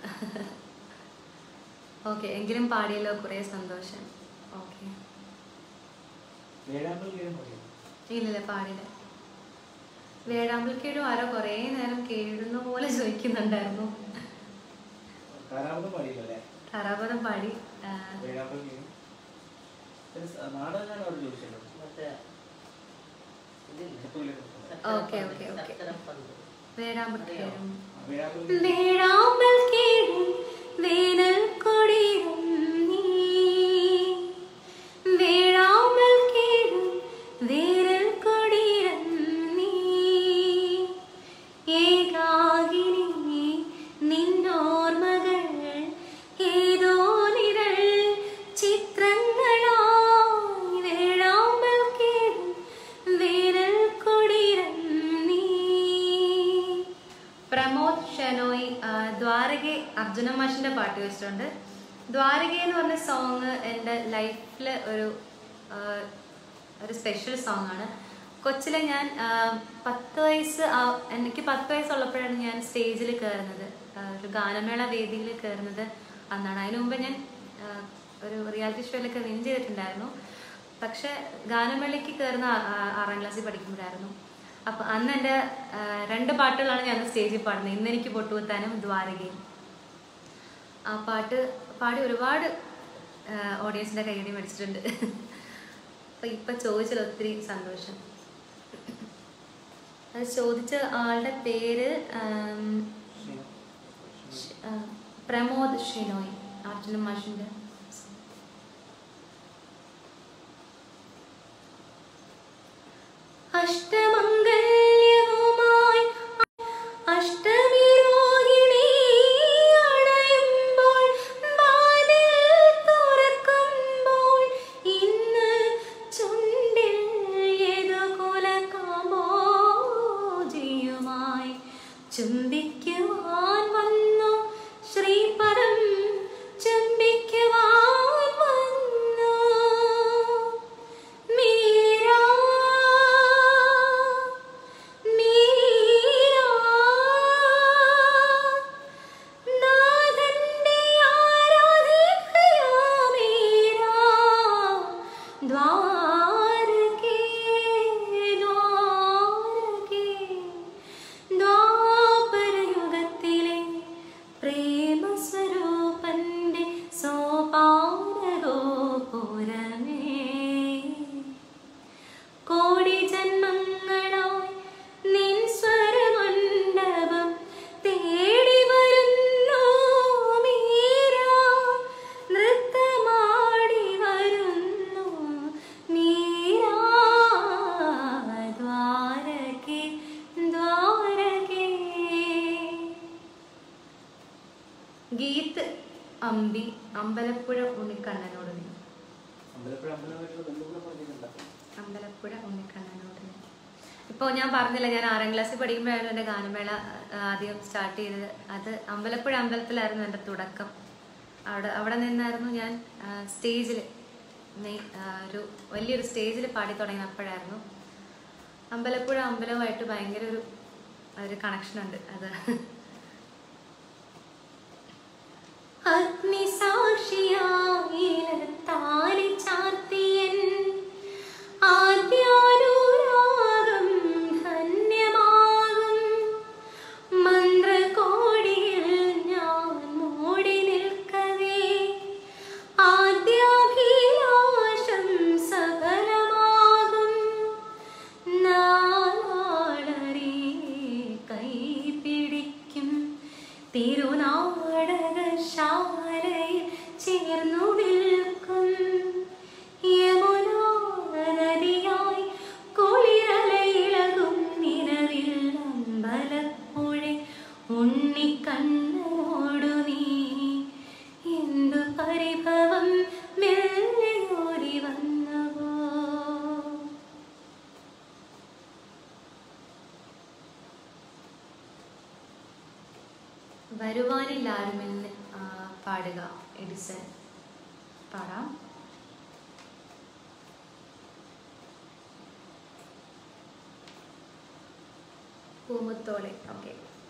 ഓക്കെ എങ്കിലും പാടിയല്ലോ കുറേ സന്തോഷം ഓക്കെ വേഴാമ്പൽ കീഴും പറയും ഇല്ലില്ല പാടില്ല വേഴാമ്പൽ കീഴും ആരോ കുറേ നേരം കേഴുന്ന പോലെ ചോദിക്കുന്നുണ്ടായിരുന്നു കാരാമൃതം പാടിയില്ലല്ലേ താരാപദം പാടി ആ, വേഴാമ്പൽ കീഴും നാടകമാണ് അവിടെ ചോദിച്ചല്ലോ ಮತ್ತೆ ഇതില്ല ചെപ്പുവിലെ ഓക്കെ ഓക്കെ ഓക്കെ ചക്കരപ്പന്ത് വേഴാമ്പൽ കീഴും വേഴാമ്പൽ വേഴാമ്പൽ കീഴും വേനൽ കൊടിയും നീ വേഴാമ്പൽ കീഴും വേനൽ കൊടിയും നീ ഏകാകിനി നിന്നോർമകൾ ഏതോ നിഴൽ ചിത്രങ്ങളായി വേഴാമ്പൽ കീഴും വേനൽ കൊടിയും നീ പ്രമോദ് ഷെനോയ് ആ, ദ്വാരക അർജുന മാഷിന്റെ പാട്ട് വെച്ചിട്ടുണ്ട് ദ്വാരക എന്ന് പറഞ്ഞ സോങ് എൻ്റെ ലൈഫിൽ ഒരു ആ, ഒരു സ്പെഷ്യൽ സോങ് ആണ് കൊച്ചിലെ ഞാൻ ആ, പത്ത് വയസ്സ് ആ- എനിക്ക് പത്ത് വയസ്സുള്ളപ്പോഴാണ് ഞാൻ സ്റ്റേജിൽ കയറുന്നത് ആ, ഒരു ഗാനമേള വേദിയിൽ കയറുന്നത് അന്നാണ് അതിനു മുമ്പ് ഞാൻ ആ, ഒരു റിയാലിറ്റി ഷോയിലൊക്കെ വിൻ ചെയ്തിട്ടുണ്ടായിരുന്നു പക്ഷെ ഗാനമേളയ്ക്ക് കയറുന്ന ആ- ആ- ആറാം ക്ലാസ്സിൽ പഠിക്കുമ്പോഴായിരുന്നു അപ്പൊ അന്ന് എൻ്റെ ആ, രണ്ട് പാട്ടുകളാണ് ഞാൻ സ്റ്റേജിൽ പാടുന്നത് ഇന്ന് എനിക്ക് പൊട്ടുകുത്താനും ദ്വാരകയും ആ പാട്ട് പാടി ഒരുപാട് ഓഡിയൻസിന്റെ കൈയടി മേടിച്ചിട്ടുണ്ട് അപ്പൊ ഇപ്പൊ ചോദിച്ചത് ഒത്തിരി സന്തോഷം അത് ചോദിച്ച ആളുടെ പേര് ആം, ഷ്- ആ, പ്രമോദ് ഷിനോയ് അർജുന മാർട്ടിനും മാഷിൻ്റെ അഷ്ടമംഗല്യവുമായി അഷ്ടമി രോഹിണി അണയുമ്പോൾ വാതിൽ തുറക്കുമ്പോൾ ഇന്ന് ചുണ്ടിൽ ഏതോ കുലകാമോജിയുമായി ചുംബിക്കുവാൻ വന്നു ശ്രീപദം ചുംബിക്കുവാൻ വന്നു മീരാ മീരാ നാഥന്റെ ആരാധിക്കയാ മീരാ ദ്വാരകേ ദ്വാരകേ ദ്വാപരയുഗത്തിലെ പ്രേമസ്വരൂപന്റെ സോപാനഗോപുരമേ കോടി ജന്മങ്ങളായി നിൻ സ്വരമണ്ഡപം തേടി വരുന്നു മീരാ നൃത്തമാടി വരുന്നു മീരാ ദ്വാരകേ ദ്വാരകേ ഗീത്ത് അമ്പി അമ്പലപ്പുഴ ഉണ്ണിക്കണ്ണനോട് നീ അമ്പലപ്പുഴ അമ്പലമായിട്ടുള്ള ബന്ധുക്കളെ പറഞ്ഞിട്ടുണ്ടോ അമ്പലപ്പുഴ ഉണ്ണിക്കണ്ണനോട് ഇപ്പോൾ ഞാൻ പറഞ്ഞില്ല ഞാൻ ആറാം ക്ലാസ്സിൽ പഠിക്കുമ്പോഴായിരുന്നു എൻ്റെ ഗാനമേള ആ, ആദ്യം സ്റ്റാർട്ട് ചെയ്തത് അത് അമ്പലപ്പുഴ അമ്പലത്തിലായിരുന്നു എൻ്റെ തുടക്കം അവിടെ അവിടെ നിന്നായിരുന്നു ഞാൻ സ്റ്റേജിൽ ഒരു വലിയൊരു സ്റ്റേജിൽ പാടി തുടങ്ങിയത് അപ്പോഴായിരുന്നു അമ്പലപ്പുഴ അമ്പലവുമായിട്ട് ഭയങ്കര ഒരു ഒരു കണക്ഷൻ ഉണ്ട് അത് അഗ്നിസാക്ഷിയായി ചാർത്തിയൻ ആദ്യാനുരാഗം ധന്യമാകും മന്ത്രകോടിയിൽ ഞാൻ മൂടി നിൽക്കവേ ആദ്യാഭിലാഷം സഫലമാകും നാളറി കൈപിടിക്കും തിരുനാടകശാലയിൽ ചേർന്നു നിൽക്കും യമുനാ നദിയായി കുളിരലയിളകും നിലവിൽ അമ്പലപ്പുഴ ഉണ്ണിക്കണ്ണനോടു നീ എന്തു പരിഭവം മെല്ലെ ഓടി വന്നുവോ വരുവാനില്ലാരുമെന്ന് ആ, പാടുക എഡിസൺ പാടാം പൂമുത്തോളെ ഓക്കെ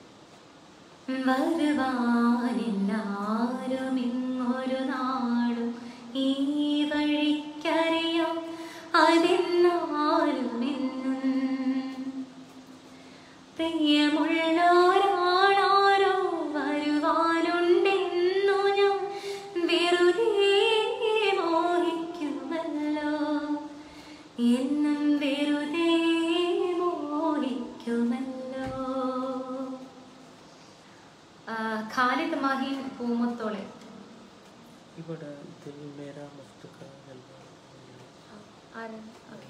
വരുവാനില്ലാരുമിങ്ങൊരു നാളും ഈ വഴിക്കറിയാം അതെന്നാലും എന്നും പ്രിയമുള്ളോരാളാരോ വരുവാനുണ്ടെന്നു ഞാൻ വെറുതെ മോഹിക്കുമല്ലോ എന്നും വെറുതെ മോഹിക്കുമല്ലോ ആ, ഖാലിദ് മാഹിൻ പൂമുത്തോളെ ഇവിടെ ദിൽ മേരാ മുസ്തഖ എന്ന ആരാ ഓക്കെ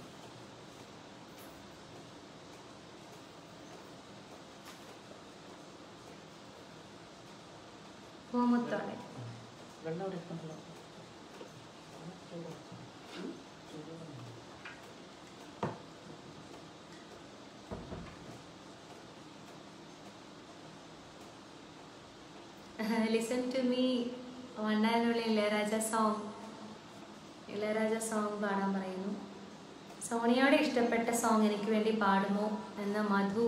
പൂമുത്തോളെ വെള്ളം അവിടെ ഇരിപ്പുണ്ടല്ലോ. ലിസൺ ടു മീ വണ്ണാനുള്ള ഇളയരാജ സോങ് ഇളയരാജ സോങ് പാടാൻ പറയുന്നു സോണിയോടെ ഇഷ്ടപ്പെട്ട സോങ് എനിക്ക് വേണ്ടി പാടുമോ എന്ന മധു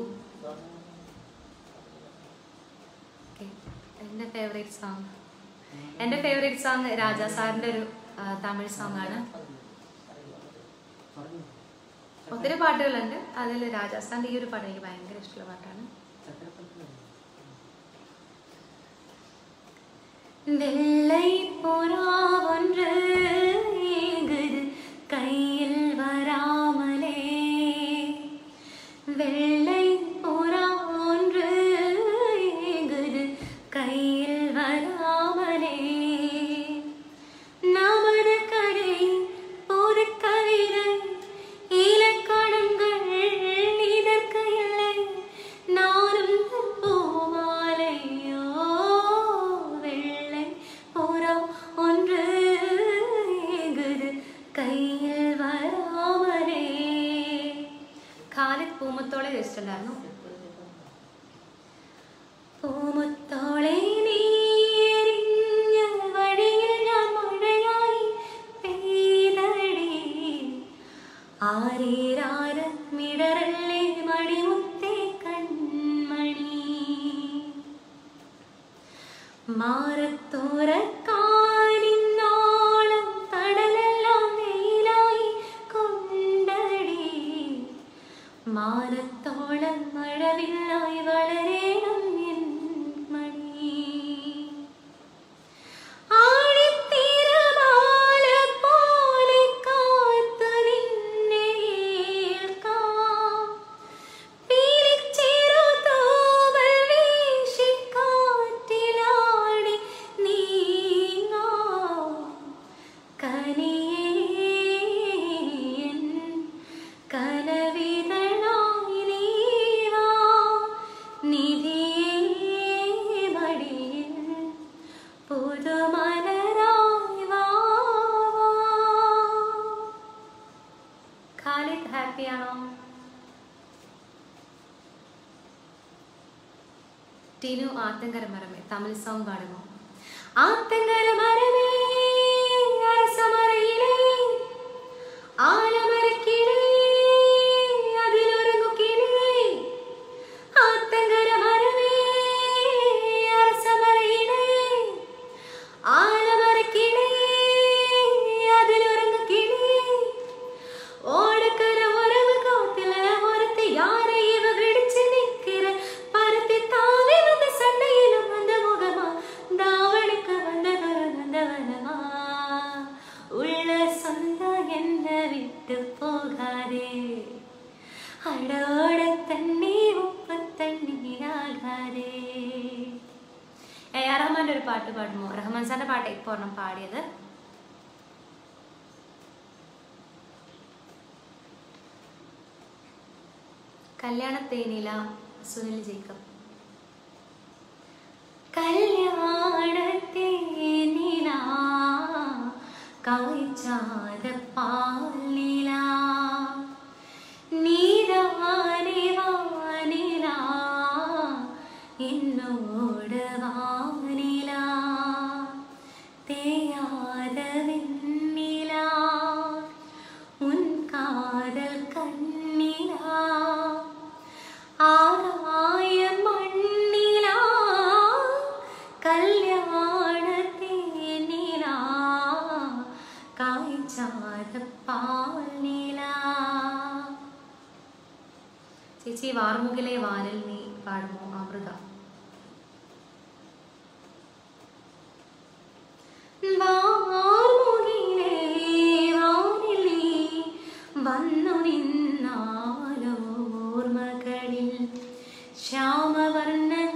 ഓക്കെ എൻ്റെ ഫേവറേറ്റ് സോങ് എൻ്റെ ഫേവറേറ്റ് സോങ് രാജാ സാറിൻ്റെ ഒരു ആ, തമിഴ് സോങ് ആണ് ഒത്തിരി പാട്ടുകളുണ്ട് അതിൽ രാജാ സാറിൻ്റെ ഈ ഒരു പാട്ട് എനിക്ക് ഭയങ്കര ഇഷ്ടമുള്ള പാട്ടാണ് வெள்ளை புறா ஒன்று ஏங்குது கையில் வராமலே வெள்ளை புறா ஒன்று ஏங்குது கையில் வராமலே പാട്ടുണ്ടായിരുന്നു പൂമുത്തോളെ നീ എരിഞ്ഞ വഴിയിൽ ഞാൻ മഴയായി പെയ്തടി ആരേരാരമിടറല്ലേ മണിമുത്തേ കൺമണി മാറത്തോരക്കാരിന്നോളം തടലെല്ലാം വെയിലായി കൊണ്ടടി മാനത്തോളം മഴവില്ലായി വളരേണം എൻ മണി ആഴിത്തിരമാല പോലെ കാത്തു നിന്നെ ഏൽക്കാം. പീലിച്ചിറുതൂവൽ വീശി കാറ്റിലാടി നീങ്ങാം. കനിയേൻ കനവിതളായി നീ വാ. നിധിയേ മടിയിൽ പുതുമലരായി വാ ഖാലിദ് ഹാപ്പിയാണോ ടിനു ആത്തങ്കര മരമേ തമിഴ് സോങ് പാടുമോ ആത്തങ്കര മരമേ അരസമറയിലേ ആലമരക്കിളേ അതിലൊരുങ്ങു കിളേ ആത്തങ്കര മരമേ അരസമറയിലേ ആലമരക്കിളേ അതിലൊരുങ്ങു കിളേ ஓடக்கர உறவு காத்துல ஒருத்தி யாரை இவ விடிச்சு நிக்கிற பருத்தி தாவி வந்த சண்டையிலும் வந்த முகமா தாவணிக்கு வந்ததொரு நந்தவனமா உள்ள சொந்தம் என்ன விட்டு போகாதே அடோட தண்ணி உப்பு தண்ணி ஆகாதே ഏ ആർ റഹ്മാന്റെ ഒരു പാട്ട് പാടുമോ റഹ്മാൻ സാറിന്റെ പാട്ട് ഇപ്പോൾ ഒരെണ്ണം പാടിയത് കല്യാണത്തേനില സുനിൽ ജേക്കബ് കല്യാണത്തേനില കായ്ച്ചാത പാലില നീരാനെ വാനില എന്നോട് വാനില തേയാത വെണ്ണില ഉൻ കാതൽ കണ്ണില ആകായം മണ്ണില കല്യാണത്തേനില കായ്ച്ചാത പാലില ചേച്ചി വാർമുകിലെ വാനിൽ നീ പാടുമോ അമൃത വാർമുകിലെ വാനിൽ നീ വന്നു നിന്നാലോ ഓർമ്മകളിൽ ശ്യാമവർണ്ണൻ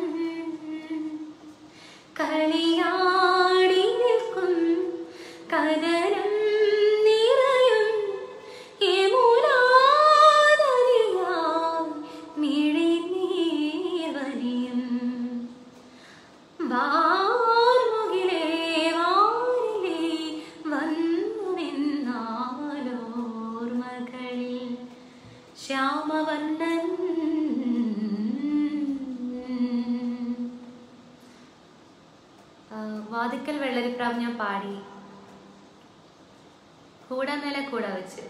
കളിയാടി നിൽക്കും കതരം നിറയും യമുനാനദിയായി മിഴിനീർ വലിയും വാർമുകിലേ വാനിലേ വന്നു നിന്നാലോർമകളിൽ ശ്യാമവർണ്ണൻ ആ, വാതിക്കൽ വെള്ളരിപ്രാവ് ഞാൻ പാടി കൂടെ നില കൂടെ വെച്ച്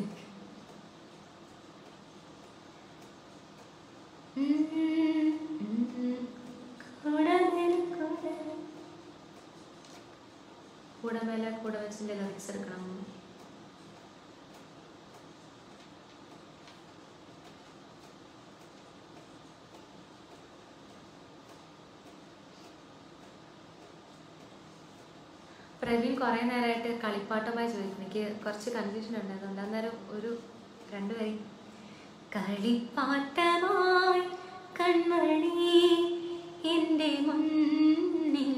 കൂടെ നില കൂടെ കൂടെ മേലെ കൂടെ വെച്ചിന്റെ ലിറിക്സ് എടുക്കണം പ്രവീൺ കുറേ നേരമായിട്ട് കളിപ്പാട്ടമായി ചോദിക്കുന്നു എനിക്ക് കുറച്ച് കൺഫ്യൂഷൻ ഉണ്ട് അതുകൊണ്ട് അന്നേരം ഒരു രണ്ട് വരി കളിപ്പാട്ടമായി കൺമണി എൻ്റെ മുന്നിൽ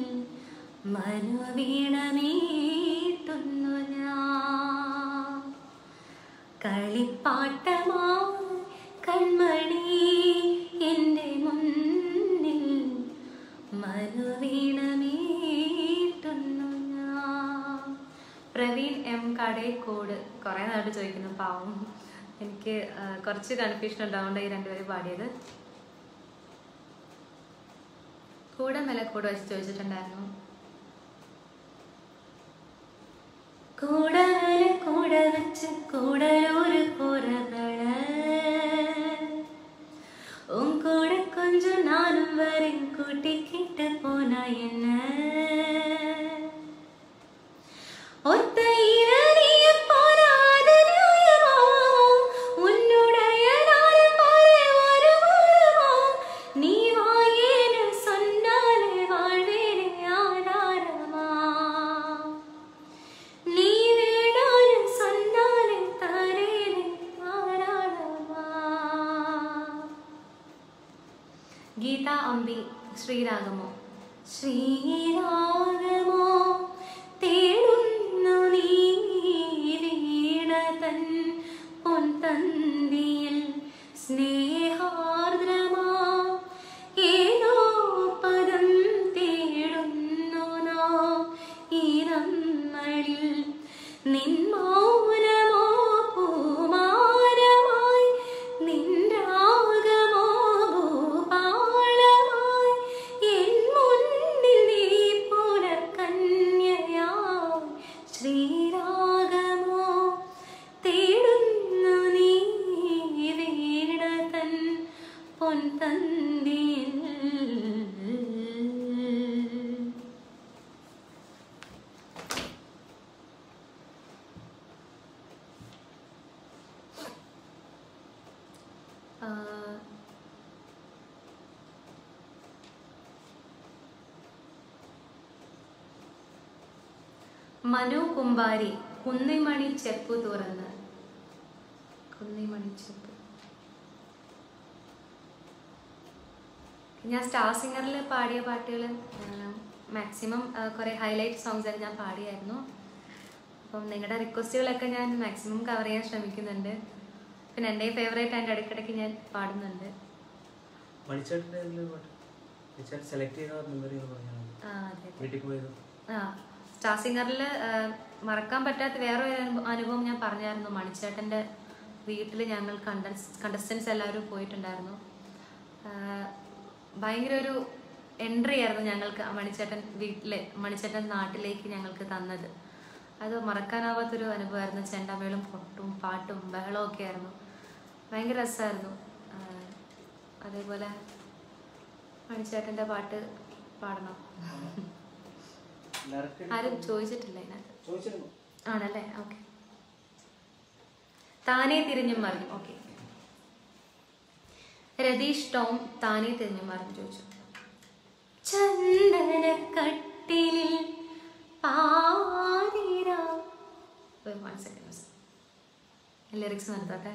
മനുവീണമീട്ടുന്നു ഞാൻ കളിപ്പാട്ടമായി കൺമണി എൻ്റെ മുന്നിൽ മനുവീണമീട്ടുന്നു ഞാൻ പ്രവീൺ എം കടേക്കോട് കുറേ നാട്ട് ചോദിക്കുന്നു പാവം എനിക്ക് ആ, കുറച്ച് കൺഫ്യൂഷൻ ഉണ്ടാവുകൊണ്ട് ഈ രണ്ടുപേരും പാടിയത് കൂടെ മേലെ കൂടെ വെച്ച് ചോദിച്ചിട്ടുണ്ടായിരുന്നു കൂടല കൂട വെച്ച് കൂടലൂര് പോറകള உன் கூட கொஞ்சம் நானும் வரேன் கூட்டிக்கிட்டு போனா என்ன ஒத்தையில நீய போராதனாயமா உன்னுடைய நாளும் பாரு ஒரு வாரமா நீ வாயேன்னு சொன்னாலே வாழ்வேனே ஆதாரமா நீ வேணான்னு சொன்னாலே தரேனே ஆராடமா ഗീത അമ്പി ശ്രീരാഗമോ ശ്രീരാഗമോ തേടുന്നു നീ വീണതൻ പൊൻതന്തിയിൽ സ്നേഹാർദ്രമാ ഏതോ പദം തേടുന്നു നാം ഈ നമ്മളിൽ നിൻ മൗനമോ പൂമാരമായി നിൻ രാഗമോ ഭൂപാളമായി എൻ മുന്നിൽ നീ പുലർക്കന്യയായി ശ്രീരാഗമോ തേടുന്നു നീ വീണതൻ പൊൻതന്തിയിൽ ആ, മനു കുമ്പാരി കുന്നിമണി ചെപ്പു തുറന്ന് കുന്നിമണി ചെപ്പു ഞാൻ സ്റ്റാർ സിംഗറിൽ പാടിയ പാട്ടുകൾ മാക്സിമം കുറേ ഹൈലൈറ്റ് സോങ്സ് ഒക്കെ ഞാൻ പാടിയായിരുന്നു അപ്പം നിങ്ങളുടെ റിക്വസ്റ്റുകളൊക്കെ ഞാൻ മാക്സിമം കവർ ചെയ്യാൻ ശ്രമിക്കുന്നുണ്ട് പിന്നെ എൻ്റെ ഫേവറേറ്റ് അതിൻ്റെ ഇടയ്ക്കിടയ്ക്ക് ഞാൻ പാടുന്നുണ്ട് മണിച്ചേട്ടൻ്റെ ഏതെങ്കിലും പാട്ട് മണിച്ചേട്ടൻ സെലക്ട് ചെയ്ത മെമ്മറി എന്ന് പറഞ്ഞാൽ മതി. ആ അതെ വീട്ടിൽ പോയത് ആ സ്റ്റാർ സിംഗറിൽ മറക്കാൻ പറ്റാത്ത വേറെ ഒരു അനുഭ- അനുഭവം ഞാൻ പറഞ്ഞായിരുന്നു മണിച്ചേട്ടൻ്റെ വീട്ടിൽ ഞങ്ങൾ കണ്ടസ് കണ്ടസ്റ്റൻസ് എല്ലാവരും പോയിട്ടുണ്ടായിരുന്നു ആ, ഭയങ്കര ഒരു എൻട്രി ആയിരുന്നു ഞങ്ങൾക്ക് ആ മണിച്ചേട്ടൻ വീട്ടിലെ മണിച്ചേട്ടൻ നാട്ടിലേക്ക് ഞങ്ങൾക്ക് തന്നത് അത് മറക്കാനാവാത്തൊരു അനുഭവമായിരുന്നു ചെണ്ടമേളും പൊട്ടും പാട്ടും ബഹളവും ഒക്കെ ആയിരുന്നു ഭയങ്കര രസമായിരുന്നു ആ, അതേപോലെ മണിച്ചേട്ടൻ്റെ പാട്ട് പാടണം ഡയറക്റ്റ് ആരും ചോദിച്ചിട്ടില്ല ഇതിനകത്ത് ചോദിച്ചിരുന്നു ആണല്ലേ ഓക്കെ താനേ തിരിഞ്ഞും മറിഞ്ഞു ഓക്കെ രതീഷ് ടോം താനേ തിരിഞ്ഞും മറിഞ്ഞു ചോദിച്ചു ചന്ദനക്കട്ടിലിൽ പാതിര വൺ സെക്കൻഡ് ലിറിക്സ് നിർത്തോട്ടെ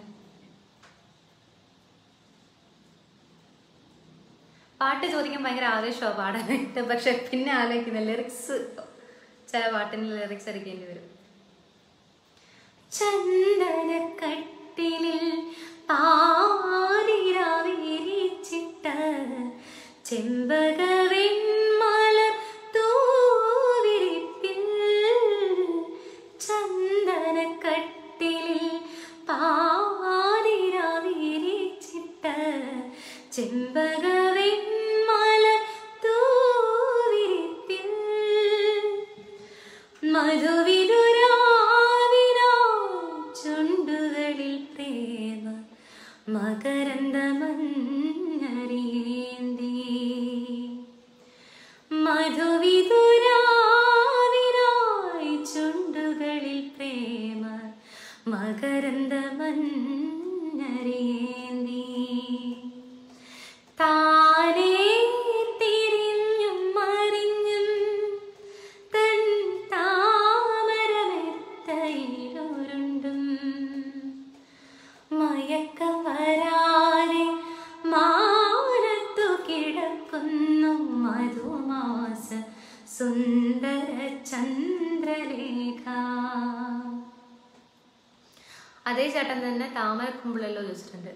പാട്ട് ചോദിക്കാൻ ഭയങ്കര ആവേശമാണ് പാടാനായിട്ട് പക്ഷെ പിന്നെ ആലോചിക്കുന്ന ലിറിക്സ് ചില പാട്ടിന് ലിറിക്സ് അടിക്കേണ്ടി വരും ചന്ദനക്കട്ടിലിൽ പാതിരാവിരിച്ചിട്ട ചെമ്പകവെൺമല തൂവിരിപ്പിൽ ചന്ദനക്കട്ടിലിൽ പാതിരാവിരിച്ചിട്ട ചെമ്പകവെൺമല തൂവിരിപ്പിൽ മധുവിതുരാവിനാ ചുണ്ടുകളിൽ പ്രേമ മകരന്ദ മഞ്ഞറിയേന്തി മധുവിതുരാവിനായി ചുണ്ടുകളിൽ പ്രേമ മകരന്ദ മഞ്ഞറിയേന്തി താനേ തിരിഞ്ഞും മറിഞ്ഞും തൻ താമരമെത്തയിലുരുണ്ടും മയക്കം വരാതെ മാനത്തു കിടക്കുന്നു മധുമാസ സുന്ദര ചന്ദ്രലേഖ അതേ ചേട്ടൻ തന്നെ താമരക്കുമ്പിളല്ലോ ചോദിച്ചിട്ടുണ്ട്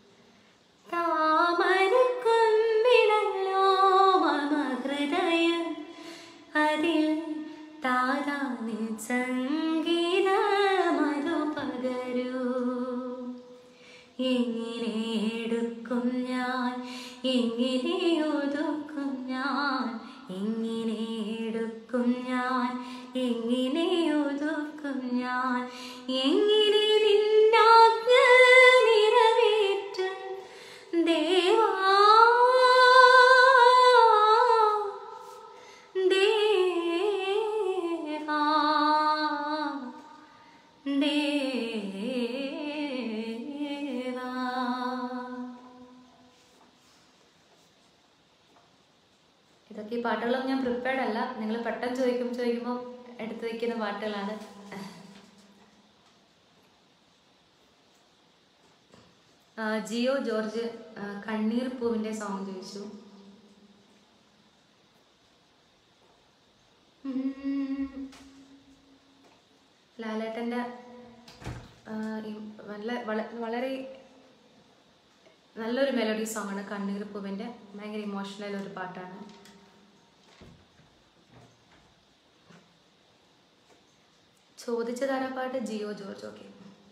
താമരക്കൊമ്പിടല്ലോ മമ ഹൃദയം അതിൽ താരാനി സംഗീത മധു പകരൂ എങ്ങനെ ഒതുക്കും ഞാൻ എങ്ങനെ എടുക്കും ഞാൻ എങ്ങനെ ഒതുക്കും ഞാൻ എങ്ങനെ നിന്നാജ്ഞ നിറവേറ്റും ദേവാ ദേവാ ദേവാ ഇതൊക്കെ ഈ പാട്ടുകളൊന്നും ഞാൻ പ്രിപ്പയർഡ് അല്ല നിങ്ങൾ പെട്ടെന്ന് ചോദിക്കും ചോദിക്കുമ്പോൾ എടുത്തു വയ്ക്കുന്ന പാട്ടുകളാണ് ആ, ജിയോ ജോർജ് ആ, കണ്ണീർ പൂവിന്റെ സോങ് ചോദിച്ചു ഉം. ലാലേട്ടന്റെ ആ, ഈ നല്ല വള- വളരെ നല്ലൊരു മെലഡി സോങ് ആണ് കണ്ണീർ പൂവിന്റെ ഭയങ്കര ഇമോഷണൽ ഒരു പാട്ടാണ് ചോദിച്ച താരപ്പാട്ട് ജിയോ ജോർജ് ഓക്കെ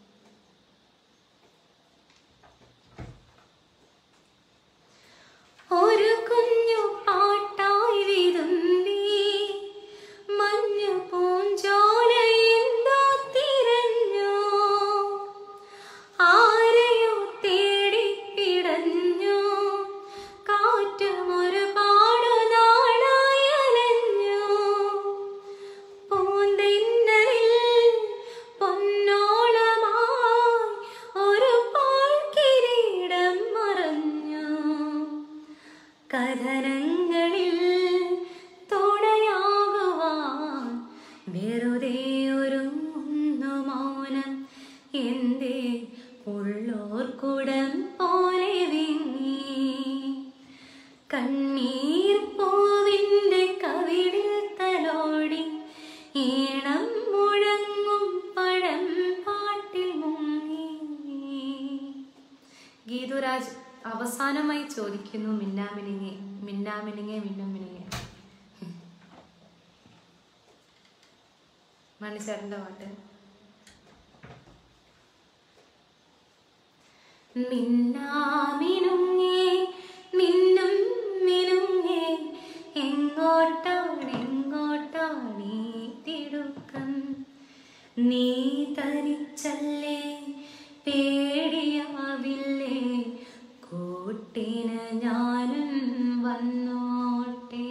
ഒരു കുഞ്ഞു പാട്ടായി വിതുമ്പി മഞ്ഞു പൂഞ്ചോല എന്തോ തിരഞ്ഞു ആരെയോ തേടി പിടഞ്ഞു കാറ്റും ഒരുപാട് നാളായി അലഞ്ഞു പൂന്തെന്നലിൽ പൊന്നോളമായി ഒരു പാൽ കിരീടം മറഞ്ഞു കഥനങ്ങളിൽ തുണയാകുവാൻ വെറുതെ ഒരുങ്ങുന്നു മൗനം എന്തേ ഉള്ളോർക്കുടം പോലെ വിങ്ങി കണ്ണീർ പൂവിൻ്റെ കവിളിൽ തലോടി ഈണം മുഴങ്ങും പഴം പാട്ടിൽ മുങ്ങി ഗീതുരാജ് അവസാനമായി ചോദിക്കുന്നു മിന്നാമിനിങ്ങെ മിന്നാമിനിങ്ങെ മിന്നും മിനിങ്ങെ മണിച്ചേട്ടൻ്റെ പാട്ട് മിന്നാമിനുങ്ങേ മിന്നും മിനുങ്ങേ എങ്ങോട്ടാണ് എങ്ങോട്ടാണ് ഈ തിടുക്കം നീ തനിച്ചല്ലേ പേടിയാവില്ലേ കൂട്ടിന് ഞാനും വന്നോട്ടെ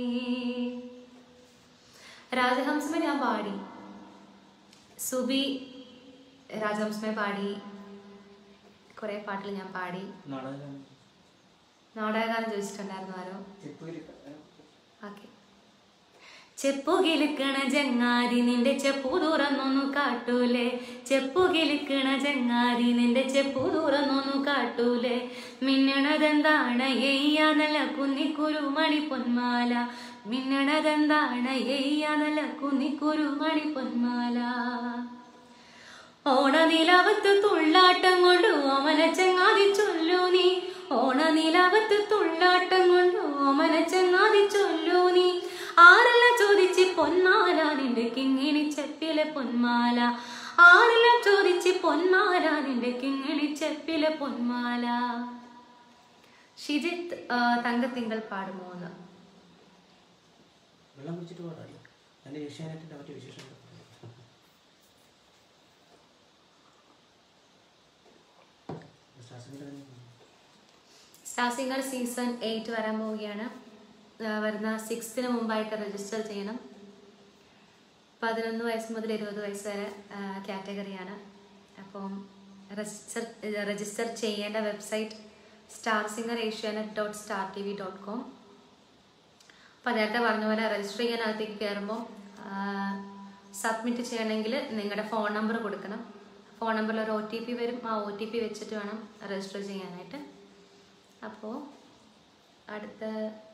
രാജഹംസമേ ഞാൻ പാടി സുബി രാജഹംസമേ പാടി കുറേ പാട്ടുകൾ ഞാൻ പാടി നാടകം നാടകഗാനം ചോദിച്ചിട്ടുണ്ടായിരുന്നു ആരോ ചെപ്പുകിരി ഓക്കെ ചെപ്പു കിലുക്കണ ജങ്ങാതി നിന്റെ ചെപ്പു തുറന്നൊന്നു കാട്ടൂലേ ചെപ്പു കിലുക്കണ ജങ്ങാതി നിന്റെ ചെപ്പു തുറന്നൊന്നു കാട്ടൂലേ മിന്നണതെന്താണ് എയ്യ നല്ല കുന്നിക്കുരു മണി പൊന്മാല മിന്നണതെന്താണ് എയ്യ നല്ല കുന്നിക്കുരു മണി പൊന്മാല ഓണനിലാവത്ത് തുള്ളാട്ടം കൊണ്ട് ഓമന ചങ്ങാതി ചൊല്ലൂ നീ ഓണനിലാവത്ത് തുള്ളാട്ടം കൊണ്ട് ഓമന ചങ്ങാതി ചൊല്ലൂ നീ ആരല്ല ചോദിച്ച് പൊന്മാല നിന്റെ കിങ്ങിണി ചെപ്പിലെ പൊന്മാല ആരല്ല ചോദിച്ച് പൊന്മാല നിന്റെ കിങ്ങിണി ചെപ്പിലെ പൊന്മാല ഷിജിത്ത് ആ, തങ്കത്തിങ്കൾ പാടുമോ എന്ന് വെള്ളം കുടിച്ചിട്ട് പാടാറില്ല എൻ്റെ ഏഷ്യാനെറ്റിൻ്റെ മറ്റു വിശേഷങ്ങൾ ശ്വാസം കിട്ടാൻ സ്റ്റാർ സിംഗർ സീസൺ എയ്റ്റ് വരാൻ പോവുകയാണ് ആ, വരുന്ന സിക്സ്ത്തിന് മുമ്പായിട്ട് രജിസ്റ്റർ ചെയ്യണം പതിനൊന്ന് വയസ്സ് മുതൽ ഇരുപത് വയസ്സ് വരെ കാറ്റഗറിയാണ് അപ്പം രജിസ്റ്റർ രജിസ്റ്റർ ചെയ്യേണ്ട website star singer Asianet dot star T V dot com അപ്പോൾ നേരത്തെ പറഞ്ഞ പോലെ രജിസ്റ്റർ ചെയ്യാനകത്തേക്ക് കയറുമ്പോൾ സബ്മിറ്റ് ചെയ്യണമെങ്കിൽ നിങ്ങളുടെ ഫോൺ നമ്പർ കൊടുക്കണം ഫോൺ നമ്പറിൽ ഒരു ഒ ടി പി വരും ആ ഒ ടി പി വെച്ചിട്ട് വേണം രജിസ്റ്റർ ചെയ്യാനായിട്ട് അപ്പോൾ അടുത്ത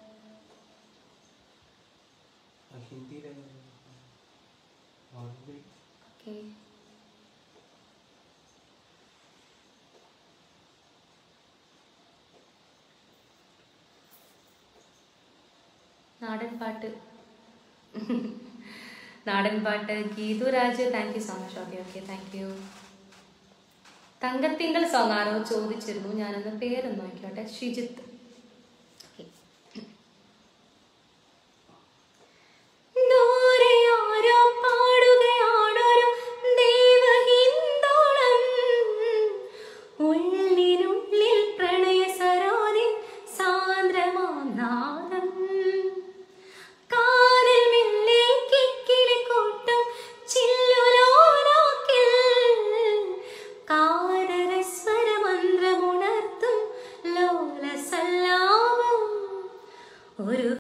ഹിന്ദിയിലെ ഓക്കെ നാടൻ പാട്ട് നാടൻ പാട്ട് Geethuraj thank you so much okay okay thank you തങ്കത്തിങ്കൾ സോങ് ആരോ ചോദിച്ചിരുന്നു ഞാനൊന്ന് പേരൊന്ന് നോക്കിക്കോട്ടെ ഷിജിത്ത് ഒരു